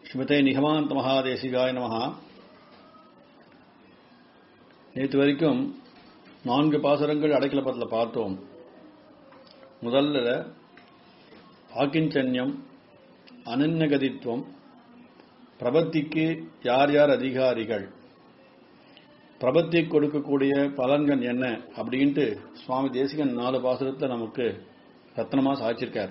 ஸ்மிருதே நிகமாந்த மகாதேசிகாய நமஹா நேற்று வரைக்கும் நான்கு பாசுரங்கள் அடைக்கலப்பத்தில் பார்த்தோம் முதல்ல ஆக்கிஞ்சன்யம் அனன்யகதித்துவம் பிரபத்திக்கு யார் யார் அதிகாரிகள் பிரபத்தி கொடுக்கக்கூடிய பலன்கள் என்ன அப்படின்ட்டு சுவாமி தேசிகன் நாலு பாசுரத்தில் நமக்கு ரத்னமா சாய்ச்சிருக்கார்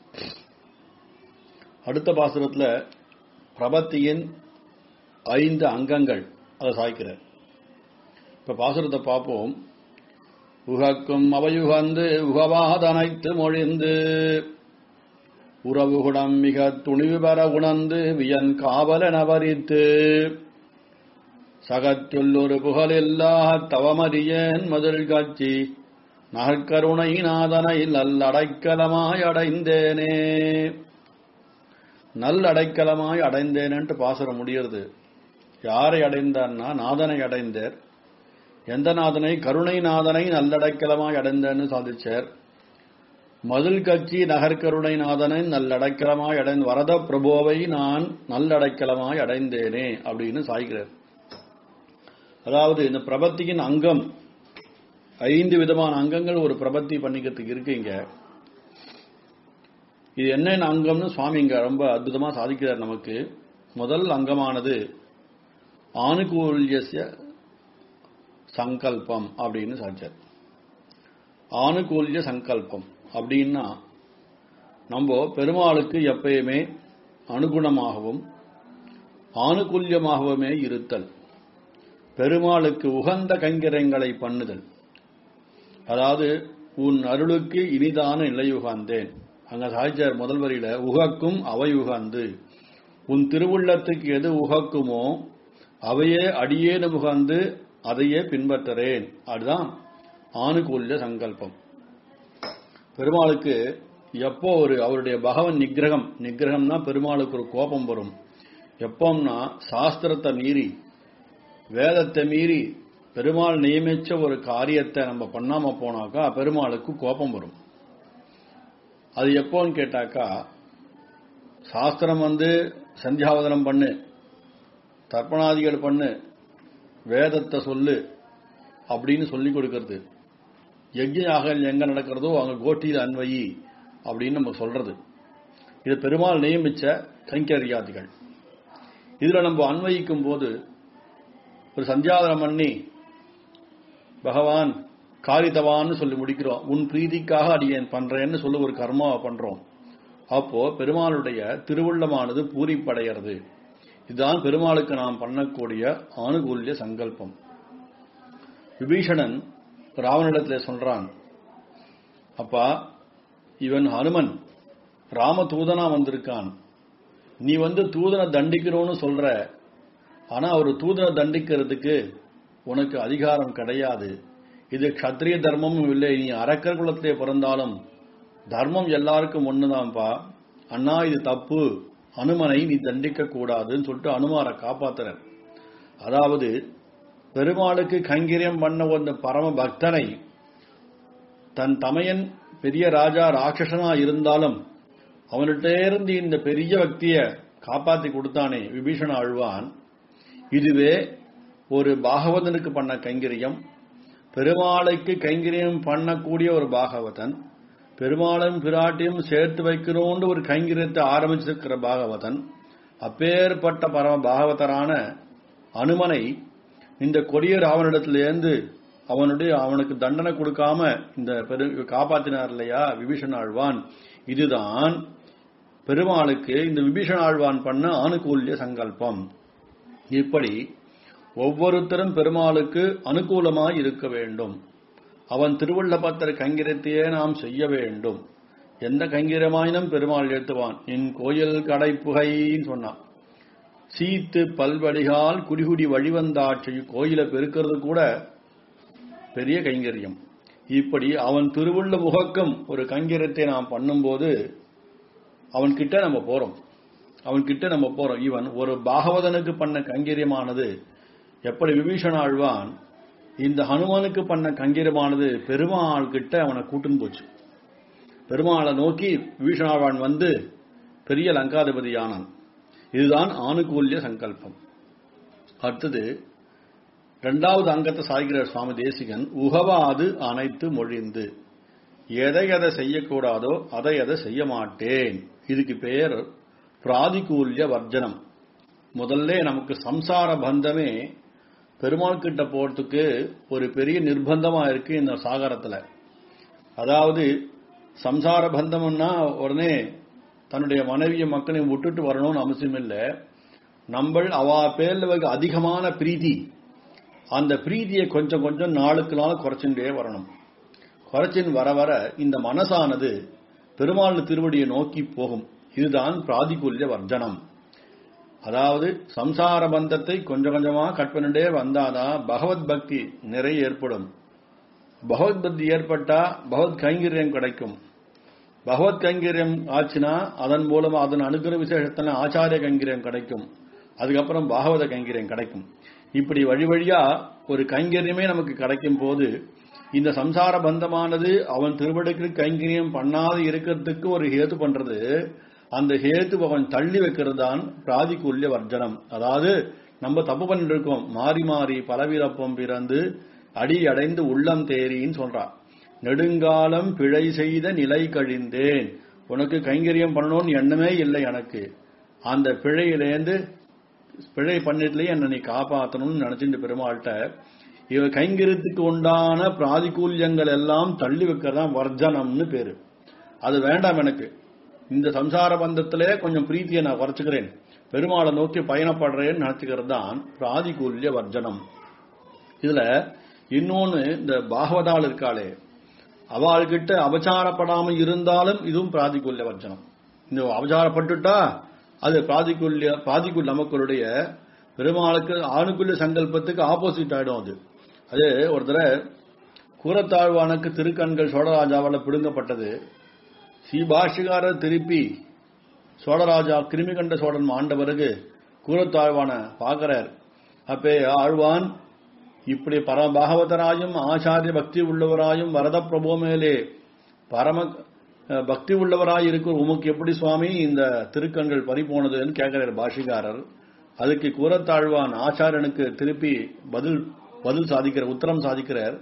அடுத்த பாசுரத்தில் பிரபத்தியின் ஐந்து அங்கங்கள் அதை சாய்க்கிறார் இப்ப பாசுரத்தை பார்ப்போம் உகக்கும் அவையுகந்து உகவாதனைத்து மொழிந்து உறவுகுடம் மிக துணிவு பெற உணர்ந்து வியன் காவலன வரித்து சகத்துள்ளொரு புகழில்லா தவமறியேன் மதில் காட்சி நகர்கருணை நாதனை நல்லடைக்கலமாய் அடைந்தேனே நல்லடைக்கலமாய் அடைந்தேனேன்ட்டு பாசுரம் முடியறது யாரை அடைந்தான்னா நாதனை அடைந்தார் எந்த நாதனை கருணை நாதனை நல்லடைக்கலமாய் அடைந்தேன்னு சாதிச்சார் மதில் கட்சி நகர்கருணை நாதனை நல்லடைக்கலமாய் அடைந்த வரத பிரபோவை நான் நல்லடைக்கலமாய் அடைந்தேனே அப்படின்னு சாய்கிறார் அதாவது இந்த பிரபத்தியின் அங்கம் ஐந்து விதமான அங்கங்கள் ஒரு பிரபத்தி பண்ணிக்கிறதுக்கு இருக்குங்க இது என்னென்ன அங்கம்னு சுவாமி இங்க ரொம்ப அற்புதமா சாதிக்கிறார் நமக்கு முதல் அங்கமானது ஆணுகூல்யசிய சங்கல்பம் அப்படின்னு சாதிச்சார் ஆணுகூல்ய சங்கல்பம் அப்படின்னா நம்ம பெருமாளுக்கு எப்பயுமே அனுகுணமாகவும் ஆணுகூல்யமாகவுமே இருத்தல் பெருமாளுக்கு உகந்த கைங்கரங்களை பண்ணுதல் அதாவது உன் அருளுக்கு இனிதான நிலையுகாந்தேன் அங்க சாய்ச்சார் முதல் வரியில உகக்கும் அவை உகந்து உன் திருவுள்ளத்துக்கு எது உகக்குமோ அவையே அடியேனு உகந்து அதையே பின்பற்றுறேன் அதுதான் ஆணுகூல்ய சங்கல்பம் பெருமாளுக்கு எப்போ ஒரு அவருடைய பகவன் நிகிரகம் நிகிரகம்னா பெருமாளுக்கு ஒரு கோபம் வரும் எப்போம்னா சாஸ்திரத்தை மீறி வேதத்தை மீறி பெருமாள் நியமிச்ச ஒரு காரியத்தை நம்ம பண்ணாம போனாக்கா பெருமாளுக்கு கோபம் வரும் அது எப்போன்னு கேட்டாக்கா சாஸ்திரம் வந்து சந்தியாவதனம் பண்ணு தர்ப்பணாதிகள் பண்ணு வேதத்தை சொல்லு அப்படின்னு சொல்லி கொடுக்கறது யஜ்யாக எங்க நடக்கிறதோ அங்க கோட்டியில் அன்வயி அப்படின்னு நம்ம சொல்றது இது பெருமாள் நியமிச்ச கைங்கரியாதிகள் இதுல நம்ம அன்வயிக்கும் போது ஒரு சந்தியாதனம் பண்ணி பகவான் காரித்தவான்னு சொல்லி முடிக்கிறோம் உன் பிரீதிக்காக அடியேன் பண்றேன்னு சொல்லி ஒரு கர்மாவை பண்றோம் அப்போ பெருமாளுடைய திருவுள்ளமானது பூரிப்படைகிறது இதுதான் பெருமாளுக்கு நாம் பண்ணக்கூடிய ஆணுகூல்ய சங்கல்பம் விபீஷணன் ராவனிடத்தில் சொல்றான் அப்பா இவன் ஹனுமன் ராம தூதனா வந்திருக்கான் நீ வந்து தூதனை தண்டிக்கணும்னு சொல்ற ஆனா ஒரு தூதனை தண்டிக்கிறதுக்கு உனக்கு அதிகாரம் கிடையாது இது கத்திரிய தர்மமும் இல்லை நீ அரக்கர் குலத்திலே பிறந்தாலும் தர்மம் எல்லாருக்கும் ஒண்ணுதான்ப்பா அண்ணா இது தப்பு அனுமனை நீ தண்டிக்க கூடாதுன்னு சொல்லிட்டு அனுமாரை காப்பாத்துற அதாவது பெருமாளுக்கு கைங்கரியம் பண்ண ஒரு பரம பக்தனை தன் தமையன் பெரிய ராஜா ராட்சசனா இருந்தாலும் அவன்கிட்ட இருந்து இந்த பெரிய பக்திய காப்பாத்தி கொடுத்தானே விபீஷண ஆழ்வான் இதுவே ஒரு பாகவதனுக்கு பண்ண கைங்கரியம் பெருமாளைக்கு கைங்கரியம் பண்ணக்கூடிய ஒரு பாகவதன் பெருமாளும் பிராட்டியும் சேர்த்து வைக்கணும்னு ஒரு கைங்கரியத்தை ஆரம்பிச்சிருக்கிற பாகவதன் அப்பேற்பட்ட பரம பாகவதரான அனுமனை இந்த கொடிய ராவனிடத்திலேருந்து அவனுடைய அவனுக்கு தண்டனை கொடுக்காம இந்த பெரு காப்பாத்தினார் இல்லையா விபீஷண ஆழ்வான் இதுதான் பெருமாளுக்கு இந்த விபீஷண ஆழ்வான் பண்ண ஆணுகூல்ய சங்கல்பம் இப்படி ஒவ்வொருத்தரும் பெருமாளுக்கு அனுகூலமாய் இருக்க வேண்டும் அவன் திருவள்ளபத்திர கங்கிரத்தையே நாம் செய்ய வேண்டும் எந்த கங்கிரமாயினும் பெருமாள் ஏற்றுவான் என் கோயில் கடை புகைன்னு சொன்னான் சீத்து பல்வடிகால் குடிகுடி வழிவந்தாட்சி கோயிலை பெருக்கிறது கூட பெரிய கைங்கரியம் இப்படி அவன் திருவுள்ள முகக்கும் ஒரு கைங்கரியத்தை நாம் பண்ணும்போது அவன் கிட்ட நம்ம போறோம் அவன் கிட்ட நம்ம போறோம் இவன் ஒரு பாகவதனுக்கு பண்ண கைங்கரியமானது எப்படி விபீஷண ஆழ்வான் இந்த ஹனுமானுக்கு பண்ண கங்கீரமானது பெருமாள் கிட்ட அவனை கூட்டுன்னு போச்சு பெருமாளை நோக்கி விபீஷணாவான் வந்து பெரிய லங்காதிபதியானான் இதுதான் ஆணுகூல்ய சங்கல்பம் அடுத்தது இரண்டாவது அங்கத்தை சாய்கிறார் சுவாமி தேசிகன் உகவாது அனைத்து மொழிந்து எதை எதை செய்யக்கூடாதோ அதை எதை செய்ய மாட்டேன் இதுக்கு பெயர் பிராதிகூல்ய வர்ஜனம் முதல்ல நமக்கு சம்சார பந்தமே பெருமாள் கிட்ட போறதுக்கு ஒரு பெரிய நிர்பந்தமா இருக்கு இந்த சாகரத்துல அதாவது சம்சார பந்தம்னா உடனே தன்னுடைய மனைவிய மக்களையும் விட்டுட்டு வரணும்னு அவசியம் இல்லை நம்ம அவ பேர்ல வைக்க அதிகமான பிரீத்தி அந்த பிரீதியை கொஞ்சம் கொஞ்சம் நாளுக்கு நாள் குறைச்சுட்டே வரணும் குறைச்சின் வர வர இந்த மனசானது பெருமாள் திருவடியை நோக்கி போகும் இதுதான் பிராதிகூல்ய வர்ஜனம் அதாவது சம்சார பந்தத்தை கொஞ்சம் கொஞ்சமா கட் பண்ணிட்டே வந்தாதான் பகவத் பக்தி நிறைய ஏற்படும் பகவத் பக்தி ஏற்பட்டா பகவத் கைங்கரியம் கிடைக்கும் பகவத் கைங்கரியம் ஆச்சுன்னா அதன் மூலமா அதன் அனுகிற விசேஷத்துல ஆச்சாரிய கைங்கரியம் கிடைக்கும் அதுக்கப்புறம் பாகவத கைங்கரியம் கிடைக்கும் இப்படி வழி வழியா ஒரு கைங்கரியமே நமக்கு கிடைக்கும் போது இந்த சம்சார பந்தமானது அவன் திருவடிக்கு கைங்கரியம் பண்ணாது இருக்கிறதுக்கு ஒரு ஹேத்து பண்றது அந்த ஹேத்து அவன் தள்ளி வைக்கிறது தான் பிராதிகூல்ய வர்ஜனம் அதாவது நம்ம தப்பு பண்ணிட்டு இருக்கோம் மாறி மாறி பலவிரப்பம் பிறந்து அடி அடைந்து உள்ளம் தேரின்னு சொல்றான் நெடுங்காலம் பிழை செய்த நிலை கழிந்தேன் உனக்கு கைங்கரியம் பண்ணணும்னு எண்ணமே இல்லை எனக்கு அந்த பிழையிலேந்து பிழை பண்ணிட்டுலயே என்னை நீ காப்பாற்றணும்னு நினைச்சிட்டு பெருமாள்கிட்ட இவ கைங்கரியத்துக்கு உண்டான பிராதிகூல்யங்கள் எல்லாம் தள்ளி வைக்கிறதா வர்ஜனம்னு பேரு அது வேண்டாம் எனக்கு இந்த சம்சார பந்தத்திலே கொஞ்சம் பிரீத்தியை நான் குறைச்சுக்கிறேன் பெருமாளை நோக்கி பயணப்படுறேன்னு நினைச்சுக்கிறது தான் பிராதிகூல்ய வர்ஜனம் இதுல இன்னொன்னு இந்த பாகவதாள் இருக்காளே அவள்கிட்ட அபச்சாரப்படாம இருந்தாலும் இதுவும் பிராதிகூல்ய வர்ஜனம் இந்த அபச்சாரப்பட்டுட்டா அது பிராதிகூல்ய பிராதிகூல் நமக்களுடைய பெருமாளுக்கு ஆணுக்குள்ள சங்கல்பத்துக்கு ஆப்போசிட் ஆயிடும் அது அது ஒரு தடவை கூரத்தாழ்வானுக்கு திருக்கண்கள் சோழராஜாவால் பிடுங்கப்பட்டது ஸ்ரீபாஷிகாரர் திருப்பி சோழராஜா கிருமிகண்ட சோழன் ஆண்ட பிறகு கூரத்தாழ்வான பார்க்கிறார் அப்பே ஆழ்வான் இப்படி பரம பாகவதராயும் ஆச்சாரிய பக்தி உள்ளவராயும் வரத பிரபு மேலே பரம அஹ், பக்தி உள்ளவராய் இருக்கிற உமக்கு எப்படி சுவாமி இந்த திருக்கண்கள் பறி போனதுன்னு கேட்கிறார் பாஷிகாரர் அதுக்கு கூரத்தாழ்வான் ஆச்சாரியனுக்கு திருப்பி பதில் பதில் சாதிக்கிற உத்தரம் சாதிக்கிறார்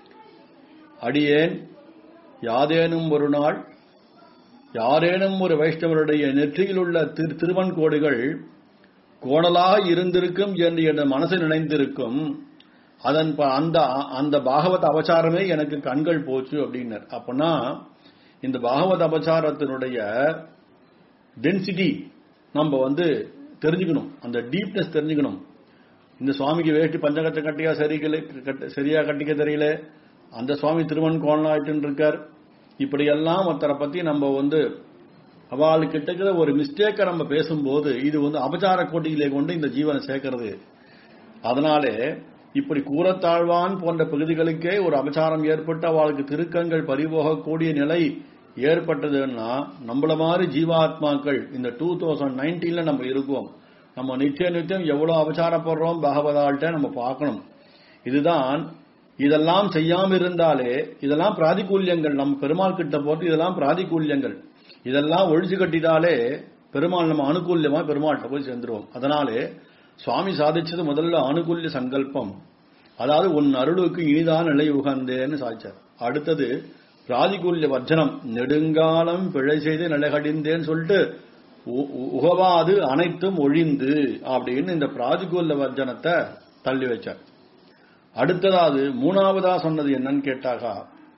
அடியேன் யாதேனும் ஒரு நாள் யாரேனும் ஒரு வைஷ்ணவருடைய நெற்றியில் உள்ள திரு திருவன்கோடுகள் கோணலாக இருந்திருக்கும் என்று என் மனசு நினைந்திருக்கும் அதன் ப- அந்த அந்த பாகவத அபச்சாரமே எனக்கு கண்கள் போச்சு அப்படின்னார் அப்பனா இந்த பாகவத அபச்சாரத்தினுடைய டென்சிட்டி நம்ம வந்து தெரிஞ்சுக்கணும் அந்த டீப்னஸ் தெரிஞ்சுக்கணும் இந்த சுவாமிக்கு வேஷ்டி பஞ்சகத்தை கட்டியா சரிக்கல கட்ட- சரியா கட்டிக்க தெரியல அந்த சுவாமி திருவன் கோணலாயிட்டு இருக்கார் இப்படியெல்லாம் ஒருத்தரை பத்தி நம்ம வந்து அவளுக்கிட்ட ஒரு மிஸ்டேக்கை நம்ம பேசும்போது இது வந்து அபச்சார கோட்டியிலே கொண்டு இந்த ஜீவனை சேர்க்கிறது அதனாலே இப்படி கூறத்தாழ்வான் போன்ற பகுதிகளுக்கே ஒரு அபச்சாரம் ஏற்பட்டு அவளுக்கு திருக்கங்கள் பறிபோகக்கூடிய நிலை ஏற்பட்டதுன்னா நம்மள மாதிரி ஜீவாத்மாக்கள் இந்த டூ தௌசண்ட் நைன்டீன்ல நம்ம இருக்கோம் நம்ம நித்திய நித்தியம் எவ்வளவு அபச்சாரப்படுறோம் பகவதால்கிட்ட நம்ம பார்க்கணும் இதுதான் இதெல்லாம் செய்யாம இருந்தாலே இதெல்லாம் பிராதிகூல்யங்கள் நம்ம பெருமாள் கிட்ட போட்டு இதெல்லாம் பிராதிகூல்யங்கள் இதெல்லாம் ஒழிச்சு கட்டிட்டாலே பெருமாள் நம்ம அனுகூல்யமா பெருமாள்கிட்ட போய் சேர்ந்துருவோம் அதனாலே சுவாமி சாதிச்சது முதல்ல அனுகூல்ய சங்கல்பம் அதாவது உன் அருளுக்கு இனிதான் நிலை உகந்தேன்னு சாதிச்சார் அடுத்தது பிராதிகூல்ய வர்ஜனம் நெடுங்காலம் பிழை செய்து நிலைகடிந்தேன்னு சொல்லிட்டு உ- உ- உகவாது அனைத்தும் ஒழிந்து அப்படின்னு இந்த பிராதிகூல்ய வர்ஜனத்தை தள்ளி வச்சார் அடுத்ததாவது மூணாவதா சொன்னது என்னன்னு கேட்டாக்கா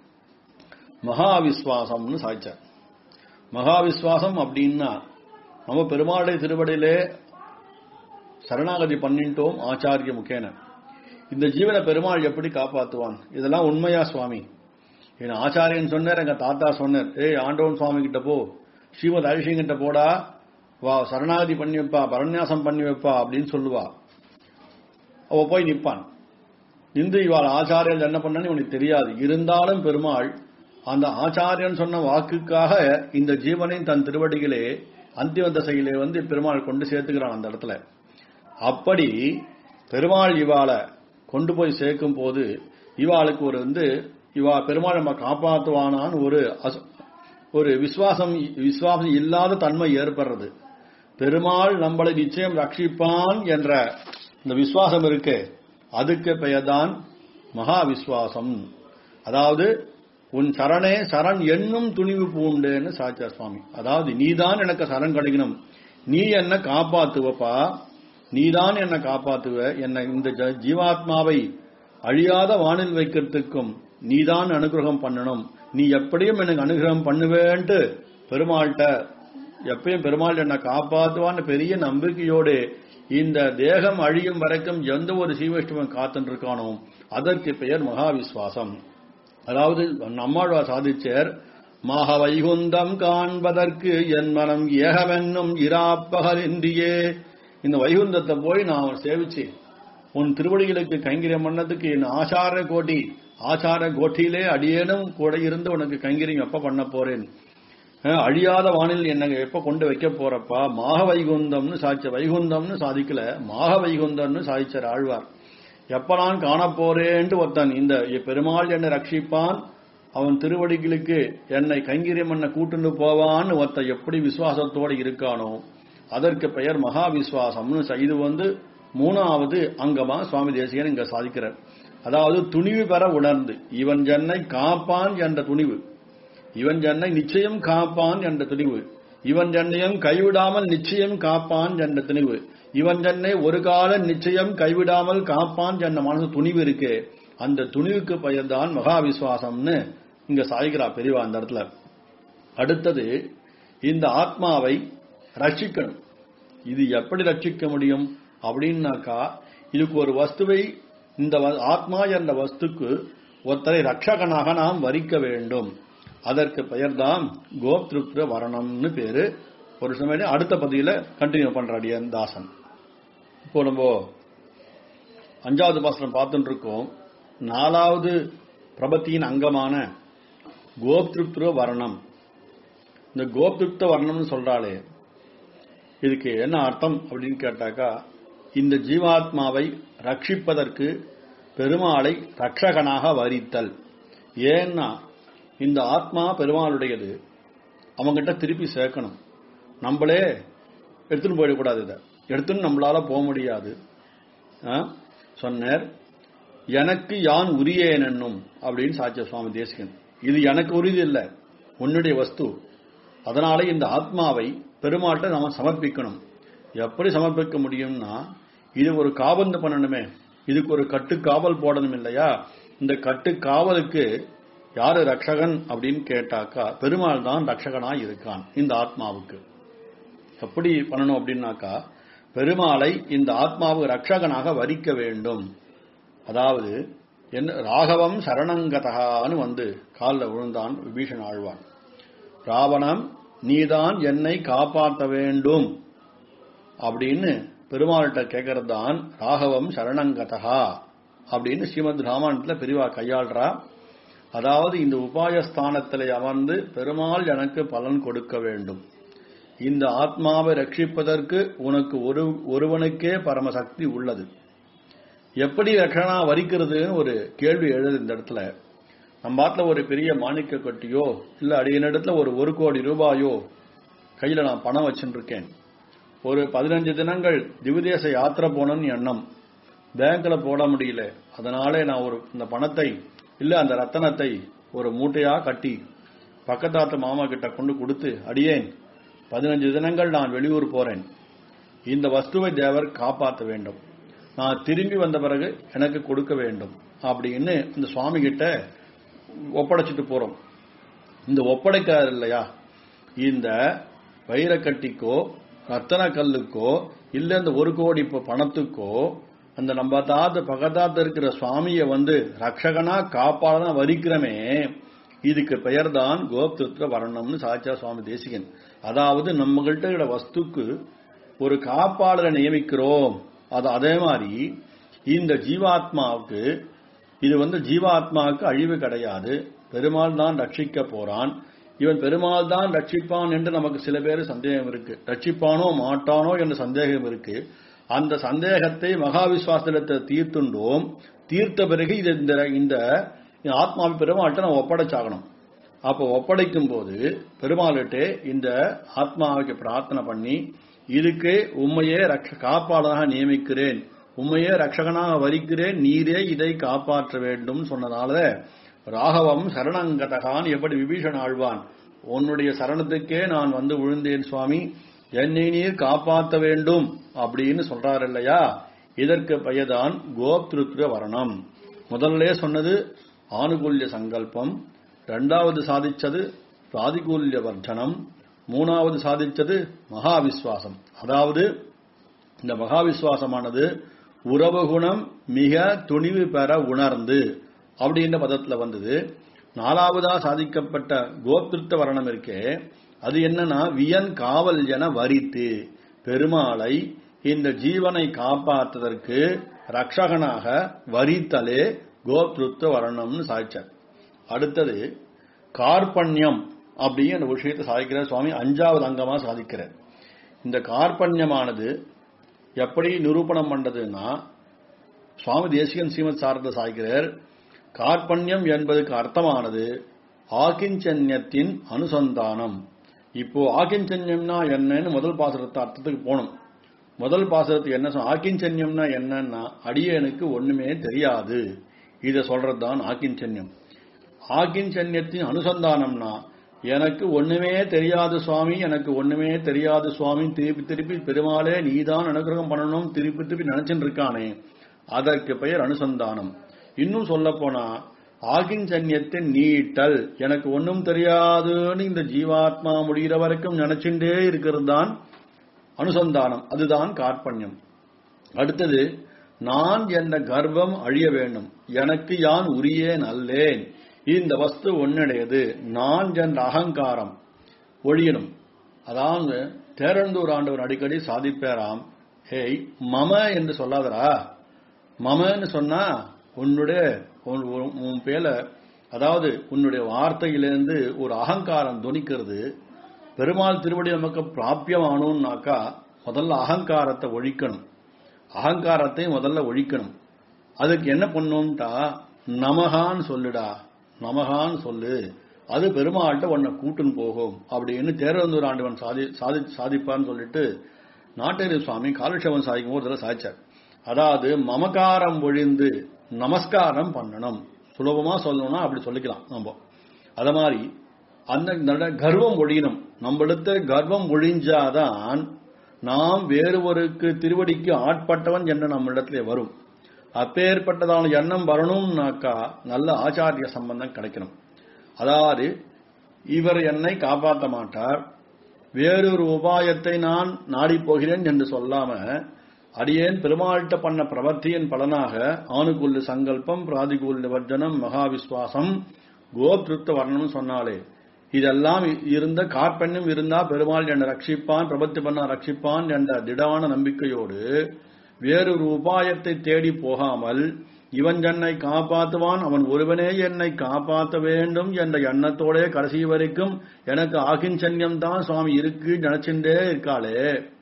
மகா விஸ்வாசம்னு சாதிச்சார் மகா விஸ்வாசம் அப்படின்னா நம்ம பெருமாளுடைய திருவடியிலே சரணாகதி பண்ணிட்டோம் ஆச்சாரிய முகேன இந்த ஜீவனை பெருமாள் எப்படி காப்பாத்துவான் இதெல்லாம் உண்மையா சுவாமி என் ஆச்சாரியன் சொன்னார் எங்க தாத்தா சொன்னார் ஏய் ஆண்டவன் சுவாமி கிட்ட போ ஸ்ரீமத் அரிசிங் கிட்ட போடா வா சரணாகதி பண்ணி வைப்பா பரநியாசம் பண்ணி வைப்பா அப்படின்னு சொல்லுவா அவ போய் நிப்பான் நின்று இவாள் ஆச்சாரியன் என்ன பண்ணன்னு இவனுக்கு தெரியாது இருந்தாலும் பெருமாள் அந்த ஆச்சாரியன் சொன்ன வாக்குக்காக இந்த ஜீவனை தன் திருவடிகளே அந்திம தசையிலே வந்து பெருமாள் கொண்டு சேர்த்துக்கிறான் அந்த இடத்துல அப்படி பெருமாள் இவாளை கொண்டு போய் சேர்க்கும் போது இவாளுக்கு ஒரு வந்து இவா பெருமாள் நம்ம காப்பாற்றுவானான்னு ஒரு அச- ஒரு விசுவாசம் விசுவாசம் இல்லாத தன்மை ஏற்படுறது பெருமாள் நம்மளை நிச்சயம் ரட்சிப்பான் என்ற இந்த விசுவாசம் இருக்கு அதுக்கு பெயர்தான் மகா விசுவாசம் அதாவது உன் சரணே சரண் என்னும் துணிவு பூண்டுன்னு சாச்சார் சுவாமி அதாவது நீதான் எனக்கு சரண் கிடைக்கணும் நீ என்ன காப்பாத்துவப்பா நீதான் என்ன காப்பாத்துவ என்ன இந்த ஜ- ஜீவாத்மாவை அழியாத வானில் வைக்கிறதுக்கும் நீதான் அனுகிரகம் பண்ணணும் நீ எப்படியும் எனக்கு அனுகிரகம் பண்ணுவேன்ட்டு பெருமாள்கிட்ட எப்பயும் பெருமாள் என்னை காப்பாத்துவான்னு பெரிய நம்பிக்கையோடு இந்த தேகம் அழியும் வரைக்கும் எந்த ஒரு சீவைஷ்டவன் காத்துட்டு இருக்கானோ அதற்கு பெயர் மகா விசுவாசம் அதாவது நம்மாழ்வார் சாதிச்சர் மக வைகுந்தம் காண்பதற்கு என் மனம் ஏகமென்னும் இராப்பகலின்றியே இந்த வைகுந்தத்தை போய் நான் சேவிச்சு உன் திருவடிகளுக்கு கைங்கரியம் பண்ணதுக்கு என் ஆசார கோட்டி ஆசார கோட்டியிலே அடியேனும் கூட இருந்து உனக்கு கைங்கரியம் எப்ப பண்ண போறேன் அஹ், அழியாத வானில் என்ன எப்ப கொண்டு வைக்க போறப்பா மாக வைகுந்தம்னு சாதிச்ச வைகுந்தம்னு சாதிக்கல மாக வைகுந்தம்னு சாதிச்சார் ஆழ்வார் எப்ப நான் காணப்போறேன்ட்டு ஒருத்தன் இந்த பெருமாள் என்னை ரட்சிப்பான் அவன் திருவடிகளுக்கு என்னை கைங்கரியம் பண்ண கூட்டுண்டு போவான்னு ஒருத்தன் எப்படி விசுவாசத்தோட இருக்கானோ அதற்கு பெயர் மகா விசுவாசம்னு ச- இது வந்து மூணாவது அங்கமா சுவாமி தேசிகன் இங்க சாதிக்கிறார் அதாவது துணிவு பெற உணர்ந்து இவன் ஜன்னை காப்பான் என்ற துணிவு இவன் ஜன்னை நிச்சயம் காப்பான் என்ற துணிவு இவன் ஜன்னையும் கைவிடாமல் நிச்சயம் காப்பான் என்ற துணிவு இவன் ஜன்னை ஒரு கால நிச்சயம் கைவிடாமல் காப்பான் என்ற மனசு துணிவு இருக்கு அந்த துணிவுக்கு பெயர்தான் மகா விசுவாசம்னு இங்க சாய்கிறா பெரியவா அந்த இடத்துல அடுத்தது இந்த ஆத்மாவை ரட்சிக்கணும் இது எப்படி ரட்சிக்க முடியும் அப்படின்னாக்கா இதுக்கு ஒரு வஸ்துவை இந்த வ- ஆத்மா என்ற வஸ்துக்கு ஒருத்தரை ரட்சகனாக நாம் வரிக்க வேண்டும் அதற்கு பெயர்தான் கோப்திருப்த வரணம்னு பேரு ஒரு சமயம் அடுத்த பதியில கண்டினியூ பண்றாடிய தாசன் இப்போ நம்ம அஞ்சாவது பாசனம் பார்த்துட்டு இருக்கோம் நாலாவது பிரபத்தியின் அங்கமான கோப்திருப்த வர்ணம் இந்த கோப்திருப்த வர்ணம்னு சொல்றாளே இதுக்கு என்ன அர்த்தம் அப்படின்னு கேட்டாக்கா இந்த ஜீவாத்மாவை ரட்சிப்பதற்கு பெருமாளை ரட்சகனாக வரித்தல் ஏன்னா இந்த ஆத்மா பெருமாளுடையது அவங்கிட்ட திருப்பி சேர்க்கணும் நம்மளே எடுத்துன்னு போயிடக்கூடாது இதை எடுத்துன்னு நம்மளால போக முடியாது ஆ? சொன்னார் எனக்கு யான் உரியேன் என்னும் அப்படின்னு சாட்சிய சுவாமி தேசிகன் இது எனக்கு உறுதி இல்லை உன்னுடைய வஸ்து அதனால இந்த ஆத்மாவை பெருமாள்கிட்ட நாம சமர்ப்பிக்கணும் எப்படி சமர்ப்பிக்க முடியும்னா இது ஒரு காபந்து பண்ணணுமே இதுக்கு ஒரு கட்டுக்காவல் போடணும் இல்லையா இந்த கட்டுக்காவலுக்கு யாரு ரட்சகன் அப்படின்னு கேட்டாக்கா பெருமாள் தான் ரட்சகனா இருக்கான் இந்த ஆத்மாவுக்கு எப்படி பண்ணணும் அப்படின்னாக்கா பெருமாளை இந்த ஆத்மாவுக்கு ரட்சகனாக வரிக்க வேண்டும் அதாவது என்ன ராகவம் சரணங்கதகான்னு வந்து காலில் விழுந்தான் விபீஷன் ஆழ்வான் ராவணம் நீதான் என்னை காப்பாற்ற வேண்டும் அப்படின்னு பெருமாள்கிட்ட கேட்கறது தான் ராகவம் சரணங்கதகா அப்படின்னு ஸ்ரீமத் ராமாயணத்துல பெரியவா கையாள்றா அதாவது இந்த உபாயஸ்தானத்தில் அமர்ந்து பெருமாள் எனக்கு பலன் கொடுக்க வேண்டும் இந்த ஆத்மாவை ரட்சிப்பதற்கு உனக்கு ஒரு ஒருவனுக்கே பரமசக்தி உள்ளது எப்படி ரட்சணா வரிக்கிறதுன்னு ஒரு கேள்வி எழுது இந்த இடத்துல நம்ம பாட்டுல ஒரு பெரிய மாணிக்க கட்டியோ இல்ல அடியினிடத்துல ஒரு ஒரு கோடி ரூபாயோ கையில நான் பணம் வச்சுட்டு இருக்கேன் ஒரு பதினஞ்சு தினங்கள் திவிதேச யாத்திரை போகணும்னு எண்ணம் பேங்க்ல போட முடியல அதனால நான் ஒரு இந்த பணத்தை இல்ல அந்த ரத்தனத்தை ஒரு மூட்டையா கட்டி பக்கத்தாத்து மாமா கிட்ட கொண்டு கொடுத்து அடியேன் பதினஞ்சு தினங்கள் நான் வெளியூர் போறேன் இந்த வஸ்துவை தேவர் காப்பாற்ற வேண்டும் நான் திரும்பி வந்த பிறகு எனக்கு கொடுக்க வேண்டும் அப்படின்னு இந்த சுவாமி கிட்ட ஒப்படைச்சிட்டு போறோம் இந்த ஒப்படைக்கிறார் இல்லையா இந்த வைரக்கட்டிக்கோ ரத்தன கல்லுக்கோ இல்ல இந்த ஒரு கோடி ப- பணத்துக்கோ அந்த நம்ம தாத்து பக்கத்தாத்து இருக்கிற சுவாமியை வந்து ரட்சகனா காப்பாடனா வரிக்கிறமே இதுக்கு பெயர்தான் கோப்திருத்த வர்ணம்னு சாச்சா சுவாமி தேசிகன் அதாவது நம்மகிட்ட இருக்கிற வஸ்துக்கு ஒரு காப்பாளரை நியமிக்கிறோம் அது அதே மாதிரி இந்த ஜீவாத்மாவுக்கு இது வந்து ஜீவாத்மாவுக்கு அழிவு கிடையாது பெருமாள் தான் ரட்சிக்க போறான் இவன் பெருமாள் தான் ரட்சிப்பான் என்று நமக்கு சில பேர் சந்தேகம் இருக்கு ரட்சிப்பானோ மாட்டானோ என்ற சந்தேகம் இருக்கு அந்த சந்தேகத்தை மகா விசுவாசத்தில் தீர்த்துண்டோம் தீர்த்த பிறகு இது இந்த இந்த ஆத்மாவை பெருமாள்கிட்ட நம்ம ஒப்படைச்சாகணும் அப்போ ஒப்படைக்கும் போது பெருமாள்கிட்ட இந்த ஆத்மாவுக்கு பிரார்த்தனை பண்ணி இதுக்கு உண்மையே ரக்ஷ காப்பாளராக நியமிக்கிறேன் உண்மையே ரட்சகனாக வரிக்கிறேன் நீரே இதை காப்பாற்ற வேண்டும் சொன்னதால ராகவம் சரணங்கதகான் எப்படி விபீஷன் ஆழ்வான் உன்னுடைய சரணத்துக்கே நான் வந்து விழுந்தேன் சுவாமி என்னை நீர் காப்பாற்ற வேண்டும் அப்படின்னு சொல்றார் இல்லையா இதற்கு பெயர்தான் கோப்திருத்ர வரணம் முதல்ல சொன்னது ஆனுகூல்ய சங்கல்பம் இரண்டாவது சாதிச்சது பிராதிகூல்ய வர்த்தனம் மூணாவது சாதிச்சது மகாவிஸ்வாசம் அதாவது இந்த மகாவிஸ்வாசமானது உறவு குணம் மிக துணிவு பெற உணர்ந்து அப்படின்ற பதத்துல வந்தது நாலாவதா சாதிக்கப்பட்ட கோப்திருத்த வரணம் இருக்கே அது என்னன்னா வியன் காவல் என வரித்து பெருமாளை இந்த ஜீவனை காப்பாற்றுவதற்கு ரக்ஷகனாக வரித்தலே கோப்திருத்த வரணம்னு சாதிச்சார் அடுத்தது கார்பண்யம் அப்படிங்கிற விஷயத்தை சாதிக்கிறார் சுவாமி அஞ்சாவது அங்கமா சாதிக்கிறார் இந்த கார்பண்யமானது எப்படி நிரூபணம் பண்றதுன்னா சுவாமி தேசிகன் சீமத் சாரத சாய்கிறார் கார்பண்யம் என்பதுக்கு அர்த்தமானது ஆகிஞ்சன்யத்தின் அனுசந்தானம் இப்போ ஆகிஞ்சன்யம்னா என்னன்னு முதல் பாசுரத்தை அர்த்தத்துக்கு போகணும் முதல் பாசுரத்துக்கு என்ன சொன்ன ஆக்கிஞ்சன்யம்னா என்னன்னா அடியனுக்கு ஒண்ணுமே தெரியாது இத சொல்றதுதான் ஆக்கிஞ்சன்யம் ஆக்கிஞ்சன்யத்தின் அனுசந்தானம்னா எனக்கு ஒண்ணுமே தெரியாது சுவாமி எனக்கு ஒண்ணுமே தெரியாது சுவாமி திருப்பி திருப்பி பெருமாளே நீதான் அனுகிரகம் பண்ணணும் திருப்பி திருப்பி நினைச்சுட்டு இருக்கானே அதற்கு பெயர் அனுசந்தானம் இன்னும் சொல்ல போனா ஆகிஞ்சன்யத்தின் நீட்டல் எனக்கு ஒன்னும் தெரியாதுன்னு இந்த ஜீவாத்மா முடிகிற வரைக்கும் நினைச்சுட்டே இருக்கிறது தான் அனுசந்தானம் அதுதான் கார்பண்யம் அடுத்தது நான் என்ற கர்வம் அழிய வேண்டும் எனக்கு யான் உரியேன் அல்லேன் இந்த வஸ்து ஒன்னுடையது நான் என்ற அகங்காரம் ஒழியணும் அதாவது தேரந்தூர் ஆண்டவர் அடிக்கடி சாதிப்பேராம் ஹேய் மம என்று சொல்லாதரா மமன்னு சொன்னா உன்னுடைய உன் உன் உன் பேல அதாவது உன்னுடைய வார்த்தையிலிருந்து ஒரு அகங்காரம் துணிக்கிறது பெருமாள் திருவடி நமக்கு பிராபியமானோம்னாக்கா முதல்ல அகங்காரத்தை ஒழிக்கணும் அகங்காரத்தை முதல்ல ஒழிக்கணும் அதுக்கு என்ன பண்ணும்ட்டா நமகான்னு சொல்லுடா நமகான்னு சொல்லு அது பெருமாள்கிட்ட உன்னை கூட்டுன்னு போகும் அப்படின்னு தேரவந்தூர் ஆண்டவன் சாதி சாதி சாதிப்பான்னு சொல்லிட்டு நாட்டேரி சுவாமி காலட்சவன் சாதிக்கும் போது இதெல்லாம் சாதிச்சார் அதாவது மமகாரம் ஒழிந்து நமஸ்காரம் பண்ணணும் சுலபமா சொல்லணும்னா அப்படி சொல்லிக்கலாம் நம்ம அத மாதிரி அந்த நட- கர்வம் ஒழியணும் நம்மளிடத்த கர்வம் ஒழிஞ்சாதான் நாம் வேறொருக்கு திருவடிக்கு ஆட்பட்டவன் என்ற நம்மிடத்திலே வரும் அப்பேற்பட்டதான எண்ணம் வரணும்னாக்கா நல்ல ஆச்சாரிய சம்பந்தம் கிடைக்கணும் அதாவது இவர் என்னை காப்பாற்ற மாட்டார் வேறொரு உபாயத்தை நான் நாடிப் போகிறேன் என்று சொல்லாம அடியேன் பெருமாள்கிட்ட பண்ண பிரவர்த்தியின் பலனாக ஆணுகுல்ய சங்கல்பம் பிராதிகூல்ய வர்ஜனம் மகாவிஸ்வாசம் கோத்ருத்த வர்ணம் சொன்னாலே இதெல்லாம் இருந்த கார்பெண்ணும் இருந்தா பெருமாள் என்னை ரட்சிப்பான் பிரபத்தி பண்ணா ரட்சிப்பான் என்ற திடமான நம்பிக்கையோடு வேறொரு உபாயத்தை தேடி போகாமல் இவன் என்னை காப்பாற்றுவான் அவன் ஒருவனே என்னை காப்பாற்ற வேண்டும் என்ற எண்ணத்தோடே கடைசி வரைக்கும் எனக்கு ஆகிஞ்சன்யம் தான் சுவாமி இருக்கு நினைச்சுட்டே இருக்காளே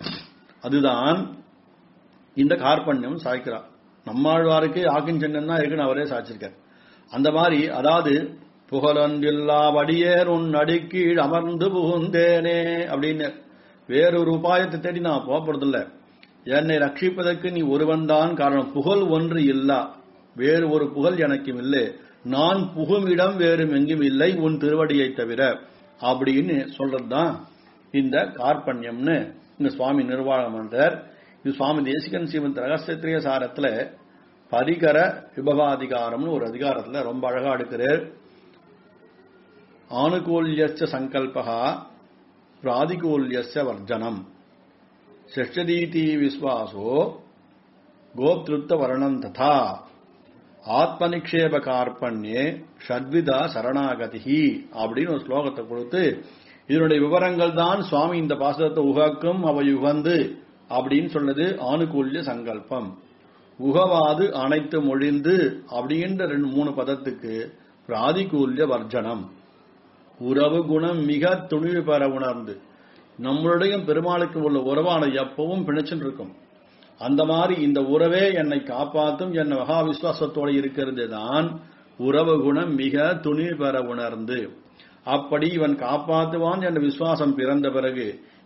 அதுதான் இந்த கார்பண்யம் சாய்க்கிறார் நம்மாழ்வாருக்கு ஆகிஞ்சன்யம் தான் இருக்குன்னு அவரே சாய்ச்சிருக்கார் அந்த மாதிரி அதாவது புகழொன்றில்லா வடியேர் உன் அடிக்கீழ் அமர்ந்து புகுந்தேனே அப்படின்னு வேறொரு உபாயத்தை தேடி நான் போறதில்ல என்னை ரட்சிப்பதற்கு நீ ஒருவன்தான் காரணம் புகழ் ஒன்று இல்லா வேறு ஒரு புகழ் எனக்கும் இல்லை நான் புகுமிடம் வேறு எங்கும் இல்லை உன் திருவடியை தவிர அப்படின்னு சொல்றதுதான் இந்த கார்பண்யம்னு இந்த சுவாமி நிர்வாகம் பண்றார் இது சுவாமி தேசிகன் சிவன் ரகசியத்திரிய சாரத்துல பரிகர விபவாதிகாரம்னு ஒரு அதிகாரத்துல ரொம்ப அழகா எடுக்கிறார் ஆனுகூல்யச்ச சங்கல்பகா பிராதிகூல்யச்ச வர்ஜனம் ஷஷ்டதீதி விஸ்வாசோ கோப்திருத்த வர்ணம் ததா ஆத்மநிக்ஷேப கார்பண்யே ஷட்விதா சரணாகதி அப்படின்னு ஒரு ஸ்லோகத்தை கொடுத்து இதனுடைய விவரங்கள் தான் சுவாமி இந்த பாசுரத்தை உகக்கும் அவை உகந்து அப்படின்னு சொன்னது ஆணுகூல்ய சங்கல்பம் உகவாது அனைத்து மொழிந்து அப்படின்ற ரெண்டு மூணு பதத்துக்கு பிராதிகூல்ய வர்ஜனம் உறவு குணம் மிக துணிவு பெற உணர்ந்து நம்மளுடைய பெருமாளுக்கு உள்ள உறவான எப்பவும் பிணைச்சுட்டு இருக்கும் அந்த மாதிரி இந்த உறவே என்னை காப்பாற்றும் என் மகா விசுவாசத்தோட இருக்கிறது தான் உறவு குணம் மிக துணிவு பெற உணர்ந்து அப்படி இவன் காப்பாற்றுவான் என்ற விசுவாசம் பிறந்த பிறகு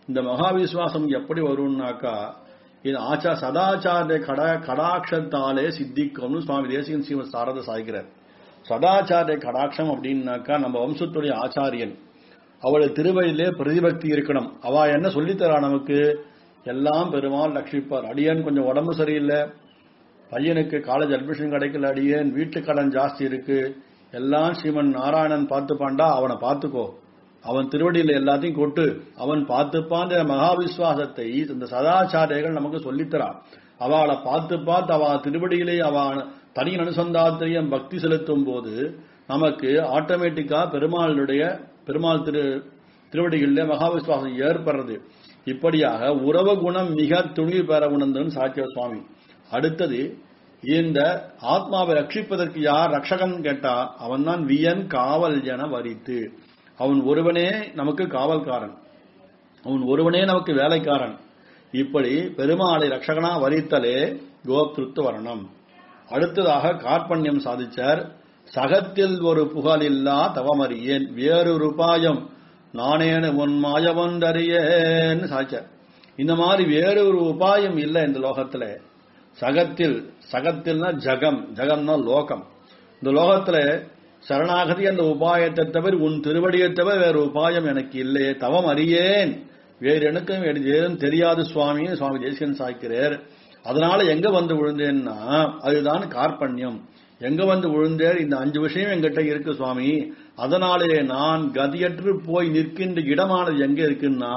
இந்த மகா விசுவாசம் எப்படி வரும்னாக்கா இது ஆச்சா சதாச்சார கட கடாட்சத்தாலே சித்திக்கும்னு சுவாமி தேசிகன் ஸ்ரீமத் சாரத சாய்க்கிறார் சதாச்சார கடாட்சம் அப்படின்னாக்கா நம்ம வம்சத்துடைய ஆச்சாரியன் அவளை திருவழியிலே பிரதிபக்தி இருக்கணும் அவ என்ன சொல்லித்தரா நமக்கு எல்லாம் பெருமாள் ரட்சிப்பார் அடியன் கொஞ்சம் உடம்பு சரியில்லை பையனுக்கு காலேஜ் அட்மிஷன் கிடைக்கல அடியேன் வீட்டு கடன் ஜாஸ்தி இருக்கு எல்லாம் ஸ்ரீமன் நாராயணன் பார்த்துப்பான்டா அவனை பார்த்துக்கோ அவன் திருவடியில் எல்லாத்தையும் கொட்டு அவன் பார்த்துப்பான்ற மகா விசுவாசத்தை இந்த சதாச்சாரியர்கள் நமக்கு சொல்லித்தரான் அவளை பார்த்து பார்த்து அவ திருவடியிலே அவ தனி அனுசந்தாத்திரியம் பக்தி செலுத்தும் போது நமக்கு ஆட்டோமேட்டிக்கா பெருமாளுடைய பெருமாள் திரு திருவடிகளில் மகா விசுவாசம் ஏற்படுறது இப்படியாக உறவு குணம் மிக துணிவு பெற உணர்ந்தன் சாக்கிய சுவாமி அடுத்தது இந்த ஆத்மாவை ரட்சிப்பதற்கு யார் ரட்சகன் கேட்டா அவன் தான் வியன் காவல் என வரித்து அவன் ஒருவனே நமக்கு காவல்காரன் அவன் ஒருவனே நமக்கு வேலைக்காரன் இப்படி பெருமாளை ரட்சகனா வரித்தலே கோப்திருத்து வரணும் அடுத்ததாக கார்பண்யம் சாதிச்சார் சகத்தில் ஒரு புகழில்லா தவமறியேன் வேறொரு உபாயம் நானேன உன் மாயவந்தறியேன்னு சாதிச்சார் இந்த மாதிரி வேறொரு உபாயம் இல்லை இந்த லோகத்துல சகத்தில் சகத்தில்னா ஜகம் ஜகம்னா லோகம் இந்த லோகத்துல சரணாகதி அந்த உபாயத்தை தவிர உன் திருவடியை தவிர வேறு உபாயம் எனக்கு இல்லையே தவம் அறியேன் வேறு எனக்கும் வேறு ஏதும் தெரியாது சுவாமின்னு சுவாமி தேசிகன் சாய்க்கிறார் அதனால எங்க வந்து விழுந்தேன்னா அதுதான் கார்பண்யம் எங்க வந்து விழுந்தேர் இந்த அஞ்சு விஷயம் எங்கிட்ட இருக்கு சுவாமி அதனாலே நான் கதியற்று போய் நிற்கின்ற இடமானது எங்க இருக்குன்னா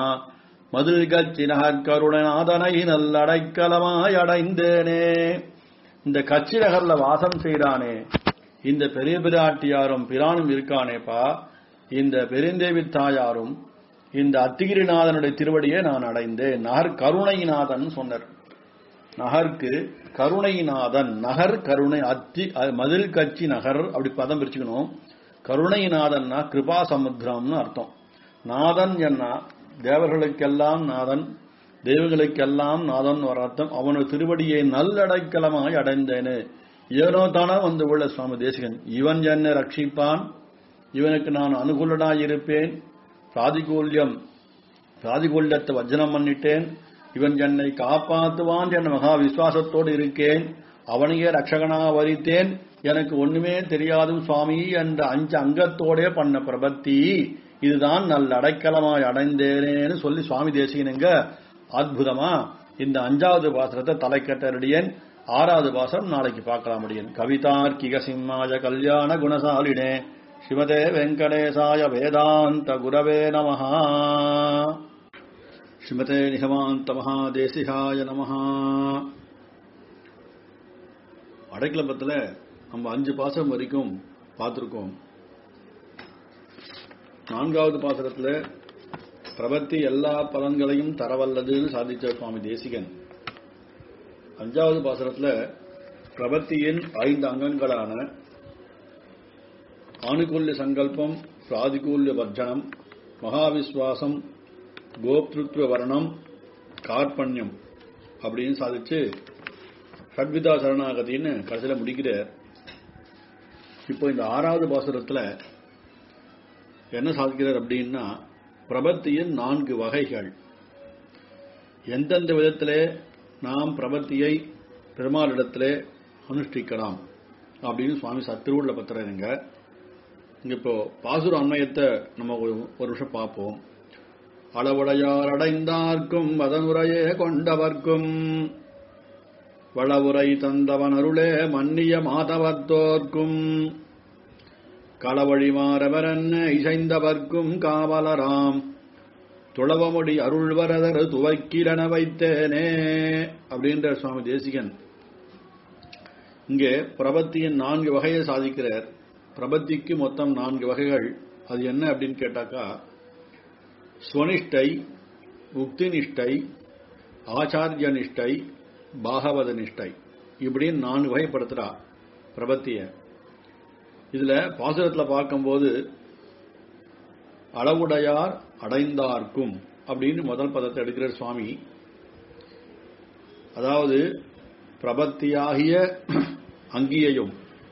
மதுகச்சினகர் கருணநாதனை நல்லடைக்கலமாய் அடைந்தேனே இந்த கச்சி நகர்ல வாசம் செய்றானே இந்த பெரிய பிராட்டியாரும் பிரானும் இருக்கானேப்பா இந்த பெருந்தேவி தாயாரும் இந்த அத்திகிரிநாதனுடைய திருவடியை நான் அடைந்தேன் நகர் கருணைநாதன் சொன்னார் நகருக்கு கருணைநாதன் நகர் கருணை அத்தி மதில் கட்சி நகர் அப்படி பதம் பிரிச்சுக்கணும் கருணைநாதன்னா கிருபா சமுத்திரம்னு அர்த்தம் நாதன் என்ன தேவர்களுக்கெல்லாம் நாதன் தெய்வங்களுக்கெல்லாம் நாதன் ஒரு அர்த்தம் அவனது திருவடியை நல்லடைக்கலமாய் அடைந்தேனே ஏனோ தானோ வந்து உள்ள சுவாமி தேசிகன் இவன் என்னை ரட்சிப்பான் இவனுக்கு நான் அனுகூலனாய் இருப்பேன் பிராதிகூல்யம் பிராதிகூல்யத்தை வஜனம் பண்ணிட்டேன் இவன் என்னை காப்பாத்துவான் என்ற மகா விசுவாசத்தோடு இருக்கேன் அவனையே ரட்சகனாக வரித்தேன் எனக்கு ஒண்ணுமே தெரியாது சுவாமி என்ற அஞ்சு அங்கத்தோடே பண்ண பிரபத்தி இதுதான் நல்ல அடைக்கலமாய் அடைந்தேனேன்னு சொல்லி சுவாமி தேசிகனுங்க அற்புதமா இந்த அஞ்சாவது பாசனத்தை தலைக்கட்டரடியன் ஆறாவது பாசனம் நாளைக்கு பார்க்கலாம் முடியும் கவிதார்க்கிக சிம்மாய கல்யாண குணசாலினே சிவதே வெங்கடேசாய வேதாந்த குரவே நமஹா ஸ்ரீமதே நிகமாந்த மகாதேசிகாய நமஹா அடைக்கலம்பத்தில் நம்ம அஞ்சு பாசம் வரைக்கும் பார்த்துருக்கோம் நான்காவது பாசனத்துல பிரபத்தி எல்லா பலன்களையும் தரவல்லதுன்னு சாதிச்ச சுவாமி தேசிகன் அஞ்சாவது பாசனத்துல பிரபத்தியின் ஐந்து அங்கங்களான ஆணுகூல்ய சங்கல்பம் பிராதிகூல்ய வர்ஜனம் மகாவிஸ்வாசம் கோப்திருத்வ வர்ணம் கார்பண்யம் அப்படின்னு சாதிச்சு ஷட்விதா சரணாகதின்னு கடைசியில் முடிக்கிறார் இப்போ இந்த ஆறாவது பாசுரத்துல என்ன சாதிக்கிறார் அப்படின்னா பிரபத்தியின் நான்கு வகைகள் எந்தெந்த விதத்திலே நாம் பிரபத்தியை பெருமாளிடத்திலே அனுஷ்டிக்கலாம் அப்படின்னு சுவாமி சத்திருவுள்ள பத்திரங்க இங்க இப்போ பாசுர அண்மையத்தை நம்ம ஒரு ஒரு நிமிஷம் பார்ப்போம் அளவுடையார் அடைந்தார்க்கும் அதனுரையே கொண்டவர்க்கும் வளவுரை தந்தவன் அருளே மன்னிய மாதவத்தோர்க்கும் களவழி மாறவரன்ன இசைந்தவர்க்கும் காவலராம் துளவமுடி அருள்வரதர் துவைக்கிலன வைத்தேனே அப்படின்ற சுவாமி தேசிகன் இங்கே பிரபத்தியின் நான்கு வகையை சாதிக்கிறார் பிரபத்திக்கு மொத்தம் நான்கு வகைகள் அது என்ன அப்படின்னு கேட்டாக்கா ஸ்வனிஷ்டை உக்தி நிஷ்டை ஆச்சாரிய நிஷ்டை பாகவத நிஷ்டை இப்படின்னு நான்கு வகைப்படுத்துறா பிரபத்திய இதுல பாசுரத்துல பார்க்கும்போது அளவுடையார் அடைந்தார்க்கும் அப்படின்னு முதல் பதத்தை எடுக்கிறார் சுவாமி அதாவது பிரபத்தியாகிய அங்கியையும்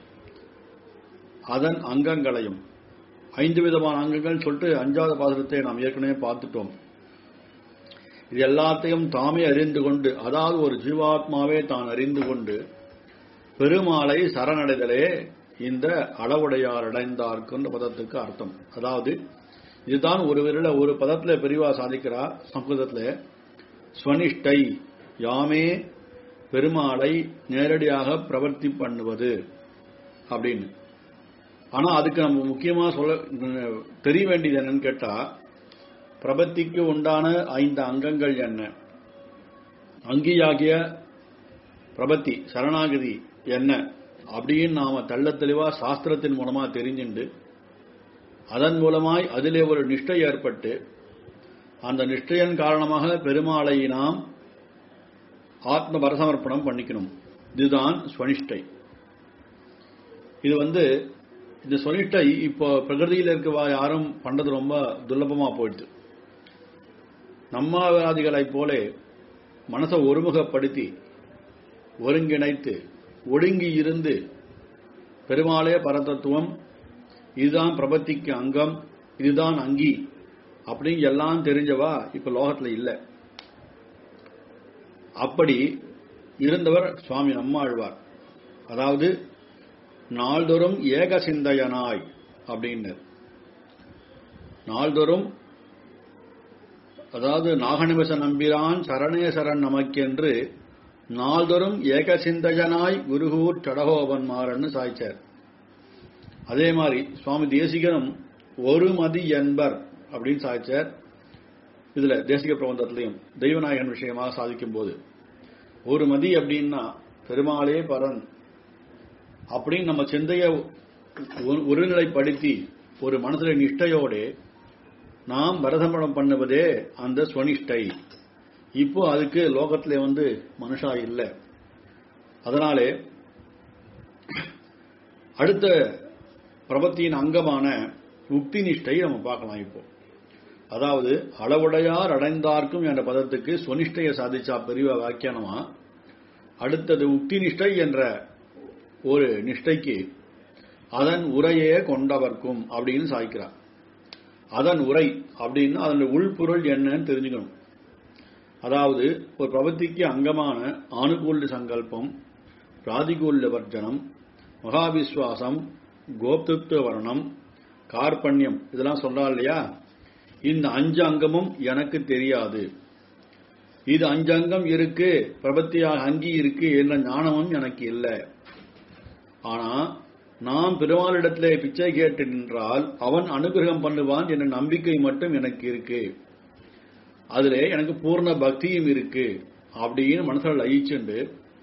அதன் அங்கங்களையும் ஐந்து விதமான அங்கங்கள் சொல்லிட்டு அஞ்சாவது பாசுரத்தை நாம் ஏற்கனவே பார்த்துட்டோம் இது எல்லாத்தையும் தாமே அறிந்து கொண்டு அதாவது ஒரு ஜீவாத்மாவே தான் அறிந்து கொண்டு பெருமாளை சரணடைதலே இந்த அளவுடையார் அடைந்தார்க்குன்ற பதத்துக்கு அர்த்தம் அதாவது இதுதான் ஒரு விரல ஒரு பதத்துல பெரிவா சாதிக்கிறா சம்ஸ்கிருதத்துல ஸ்வனிஷ்டை யாமே பெருமாளை நேரடியாக பிரவர்த்தி பண்ணுவது அப்படின்னு ஆனா அதுக்கு நம்ம முக்கியமா சொல்ல தெரிய வேண்டியது என்னன்னு கேட்டா பிரபத்திக்கு உண்டான ஐந்து அங்கங்கள் என்ன அங்கியாகிய பிரபத்தி சரணாகதி என்ன அப்படின்னு நாம தள்ள தெளிவா சாஸ்திரத்தின் மூலமா தெரிஞ்சுண்டு அதன் மூலமாய் அதிலே ஒரு நிஷ்டை ஏற்பட்டு அந்த நிஷ்டையின் காரணமாக பெருமாளை நாம் ஆத்ம பரசமர்ப்பணம் பண்ணிக்கணும் இதுதான் ஸ்வனிஷ்டை இது வந்து இந்த சொனிஷ்டை இப்போ பிரகிருதியில் இருக்கவா யாரும் பண்றது ரொம்ப துர்லபமா போயிடுது நம்மாவாதிகளைப் போல மனசை ஒருமுகப்படுத்தி ஒருங்கிணைத்து ஒடுங்கி இருந்து பெருமாளே பரதத்துவம் இதுதான் பிரபத்திக்கு அங்கம் இதுதான் அங்கி அப்படின்னு எல்லாம் தெரிஞ்சவா இப்ப லோகத்துல இல்ல அப்படி இருந்தவர் சுவாமி நம்மாழ்வார் அதாவது நாள்தோறும் ஏக சிந்தையனாய் அப்படின்னு நாள்தோறும் அதாவது நாகநிவச நம்பிரான் சரணே சரண் நமக்கென்று நாள்தோறும் ஏக சிந்தையனாய் குருகூர் சடகோபன்மாரன்னு சாய்ச்சார் அதே மாதிரி சுவாமி தேசிகனும் ஒரு மதி என்பர் அப்படின்னு சாய்ச்சார் இதுல தேசிக பிரபந்தத்திலையும் தெய்வநாயகன் விஷயமாக சாதிக்கும் போது ஒரு மதி அப்படின்னா பெருமாளே பரன் அப்படின்னு நம்ம சிந்தைய ஒருநிலைப்படுத்தி ஒரு மனசுல நிஷ்டையோட நாம் பரதமணம் பண்ணுவதே அந்த ஸ்வனிஷ்டை இப்போ அதுக்கு லோகத்திலே வந்து மனுஷா இல்லை அதனாலே அடுத்த பிரபத்தியின் அங்கமான உக்தி நிஷ்டை நம்ம பார்க்கலாம் இப்போ அதாவது அளவுடையார் அடைந்தார்க்கும் என்ற பதத்துக்கு ஸ்வனிஷ்டையை சாதிச்சா பெரிய வியாக்கியானமா அடுத்தது உக்தி நிஷ்டை என்ற ஒரு நிஷ்டைக்கு அதன் உரையே கொண்டவர்க்கும் அப்படின்னு சாய்க்கிறார் அதன் உரை அப்படின்னா அதனுடைய உள்பொருள் என்னன்னு தெரிஞ்சுக்கணும் அதாவது ஒரு பிரபத்திக்கு அங்கமான ஆணுகூல்ய சங்கல்பம் பிராதிகூல்ய வர்ஜனம் மகாவிஸ்வாசம் கோப்துத்துவ வர்ணம் கார்பண்யம் இதெல்லாம் சொல்றா இல்லையா இந்த அஞ்சு அங்கமும் எனக்கு தெரியாது இது அஞ்சு அங்கம் இருக்கு பிரபத்தியாக அங்கி இருக்கு என்ற ஞானமும் எனக்கு இல்லை ஆனா நாம் பெருமாளிடத்திலே பிச்சை கேட்டு நின்றால் அவன் அனுகிரகம் பண்ணுவான் என்ற நம்பிக்கை மட்டும் எனக்கு இருக்கு அதுல எனக்கு பூர்ண பக்தியும் இருக்கு அப்படின்னு மனசில் லயிச்சுண்டு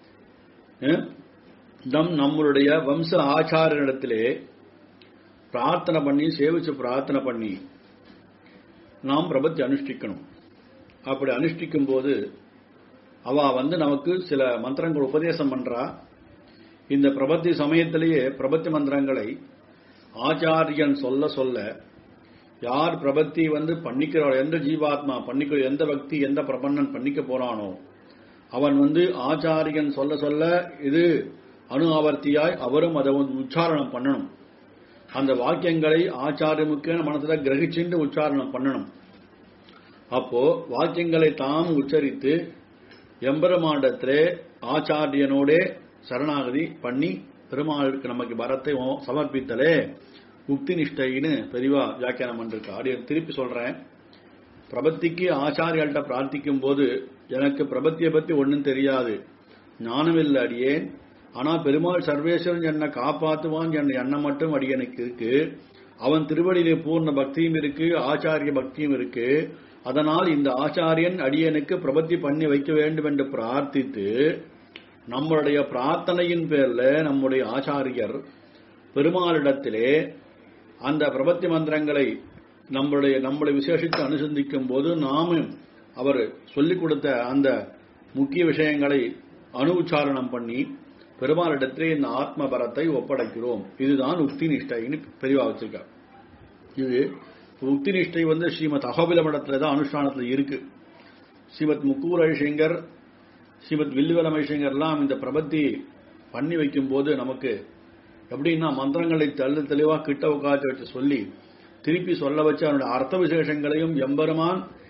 நம் நம்மளுடைய வம்ச ஆச்சாரனிடத்திலே பிரார்த்தனை பண்ணி சேவிச்சு பிரார்த்தனை பண்ணி நாம் பிரபத்தி அனுஷ்டிக்கணும் அப்படி அனுஷ்டிக்கும் போது அவ வந்து நமக்கு சில மந்திரங்கள் உபதேசம் பண்றா இந்த பிரபத்தி சமயத்திலேயே பிரபத்தி மந்திரங்களை ஆச்சாரியன் சொல்ல சொல்ல யார் பிரபத்தி வந்து பண்ணிக்கிறார் எந்த ஜீவாத்மா பண்ணிக்க எந்த பக்தி எந்த பிரபன்னன் பண்ணிக்க போறானோ அவன் வந்து ஆச்சாரியன் சொல்ல சொல்ல இது அணு ஆவர்த்தியாய் அவரும் அதை வந்து உச்சாரணம் பண்ணணும் அந்த வாக்கியங்களை ஆச்சாரியமுக்கு மனசுல கிரகிச்சுண்டு உச்சாரணம் பண்ணணும் அப்போ வாக்கியங்களை தாம் உச்சரித்து எம்பெருமாண்டத்திலே ஆச்சாரியனோடே சரணாகதி பண்ணி பெருமாளுக்கு நமக்கு பரத்தை சமர்ப்பித்தலே உக்தி நிஷ்டைன்னு பெரிவா வியாக்கியானம் பண்ணிருக்கா அப்படி திருப்பி சொல்றேன் பிரபத்திக்கு ஆச்சாரியால்கிட்ட பிரார்த்திக்கும் போது எனக்கு பிரபத்தியை பத்தி ஒன்றும் தெரியாது ஞானம் இல்லை அடியேன் ஆனா பெருமாள் சர்வேஸ்வரன் என்னை காப்பாத்துவான் என்ற எண்ணம் மட்டும் அடியனுக்கு இருக்கு அவன் திருவடியிலே பூர்ண பக்தியும் இருக்கு ஆச்சாரிய பக்தியும் இருக்கு அதனால் இந்த ஆச்சாரியன் அடியனுக்கு பிரபத்தி பண்ணி வைக்க வேண்டும் என்று பிரார்த்தித்து நம்மளுடைய பிரார்த்தனையின் பேர்ல நம்முடைய ஆச்சாரியர் பெருமாளிடத்திலே அந்த பிரபத்தி மந்திரங்களை நம்மளுடைய நம்மளை விசேஷித்து அனுசந்திக்கும் போது நாமும் அவர் சொல்லிக் கொடுத்த அந்த முக்கிய விஷயங்களை அணு உச்சாரணம் பண்ணி பெருமாளிடத்திலே இந்த ஆத்ம பரத்தை ஒப்படைக்கிறோம் இதுதான் உக்தி நிஷ்டைன்னு பெரியவா வச்சிருக்கார் இது உக்தி நிஷ்டை வந்து ஸ்ரீமத் அகோபில மடத்துல தான் அனுஷ்டானத்துல இருக்கு ஸ்ரீமத் முக்கூர் ஐஷங்கர் ஸ்ரீமத் வில்லுவலம் ஐஷங்கர்லாம் இந்த பிரபத்தி பண்ணி வைக்கும் போது நமக்கு எப்படின்னா மந்திரங்களை தெள்ள தெளிவா கிட்ட உட்காந்து வச்சு சொல்லி திருப்பி சொல்ல வச்சு அவனுடைய அர்த்த விசேஷங்களையும் எம்பெருமான்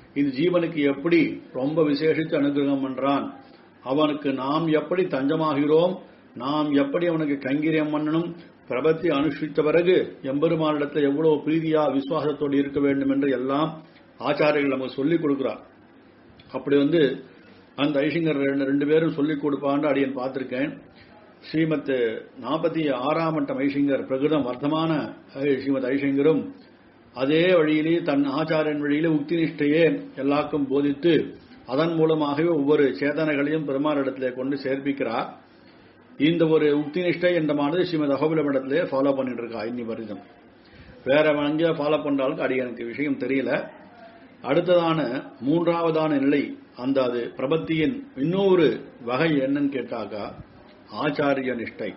இந்த ஜீவனுக்கு எப்படி ரொம்ப விசேஷித்து அனுகிரகம் பண்றான் அவனுக்கு நாம் எப்படி தஞ்சமாகிறோம் நாம் எப்படி அவனுக்கு கைங்கரியம் பண்ணணும் பிரபத்தி அனுஷ்டித்த பிறகு எம்பெருமானிடத்தில் எவ்வளவு பிரீதியா விசுவாசத்தோடு இருக்க வேண்டும் என்று எல்லாம் ஆச்சாரியர்கள் நமக்கு சொல்லிக் கொடுக்கிறார் அப்படி வந்து அந்த ஐசிங்கர் ரெண்டு ரெண்டு பேரும் சொல்லிக் கொடுப்பான்னு அடியன் பார்த்திருக்கேன் ஸ்ரீமத் நாற்பத்தி ஆறாம் மட்டம் ஐசிங்கர் பிரகிருதம் வர்த்தமான ஸ்ரீமத் ஐசிங்கரும் அதே வழியிலே தன் ஆச்சாரியன் வழியிலே உக்தி நிஷ்டையே எல்லாருக்கும் போதித்து அதன் மூலமாகவே ஒவ்வொரு சேதனைகளையும் பெருமானிடத்திலே கொண்டு சேர்ப்பிக்கிறார் இந்த ஒரு உக்தி நிஷ்டை என்றமானது ஸ்ரீமத் அகோபிலமிடத்திலே ஃபாலோ பண்ணிட்டு இருக்கா இன்னி வருடம் வேற எங்கேயோ ஃபாலோ பண்றாலும் அடி எனக்கு விஷயம் தெரியல அடுத்ததான மூன்றாவதான நிலை அந்த அது பிரபத்தியின் இன்னொரு வகை என்னன்னு கேட்டாக்கா ஆச்சாரிய நிஷ்டை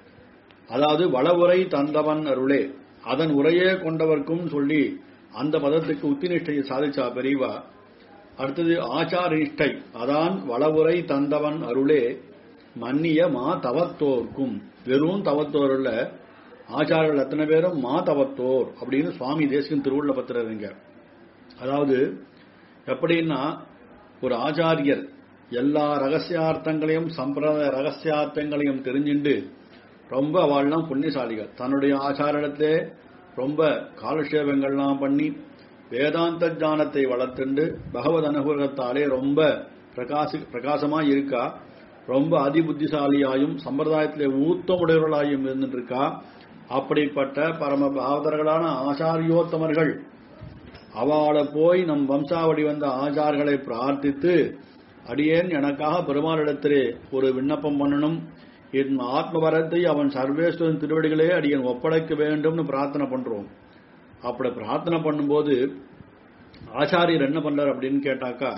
அதாவது வளவுரை தந்தவன் அருளே அதன் உரையே கொண்டவர்க்கும் சொல்லி அந்த பதத்துக்கு உத்தி நிஷ்டையை சாதிச்சா பெரியவா அடுத்தது ஆச்சார நிஷ்டை அதான் வளவுரை தந்தவன் அருளே மன்னிய மா தவத்தோர்க்கும் வெறும் தவத்தோர் இல்ல ஆச்சாரர்கள் அத்தனை பேரும் மா தவத்தோர் அப்படின்னு சுவாமி தேசிகன் திருவுள்ள பத்திரங்க அதாவது எப்படின்னா ஒரு ஆச்சாரியர் எல்லா ரகசியார்த்தங்களையும் சம்பிரதாய ரகசியார்த்தங்களையும் தெரிஞ்சுண்டு ரொம்ப அவள்லாம் புண்ணியசாலிகள் தன்னுடைய ஆச்சாரத்திலே ரொம்ப காலக்ஷேபங்கள்லாம் பண்ணி வேதாந்த ஞானத்தை வளர்த்துண்டு பகவத் அனுகிரகத்தாலே ரொம்ப பிரகாசி பிரகாசமா இருக்கா ரொம்ப அதிபுத்திசாலியாயும் சம்பிரதாயத்திலே ஊத்தமுடையவர்களாயும் இருந்துட்டு இருக்கா அப்படிப்பட்ட பரம பாவதர்களான ஆச்சாரியோத்தமர்கள் அவளை போய் நம் வம்சாவளி வந்த ஆச்சார்களை பிரார்த்தித்து அடியேன் எனக்காக பெருமாளிடத்திலே ஒரு விண்ணப்பம் பண்ணணும் என் ஆத்மவரத்தை அவன் சர்வேஸ்வரன் திருவடிகளே அடியன் ஒப்படைக்க வேண்டும்னு பிரார்த்தனை பண்றோம் அப்படி பிரார்த்தனை பண்ணும்போது ஆச்சாரியர் என்ன பண்றார் அப்படின்னு கேட்டாக்கா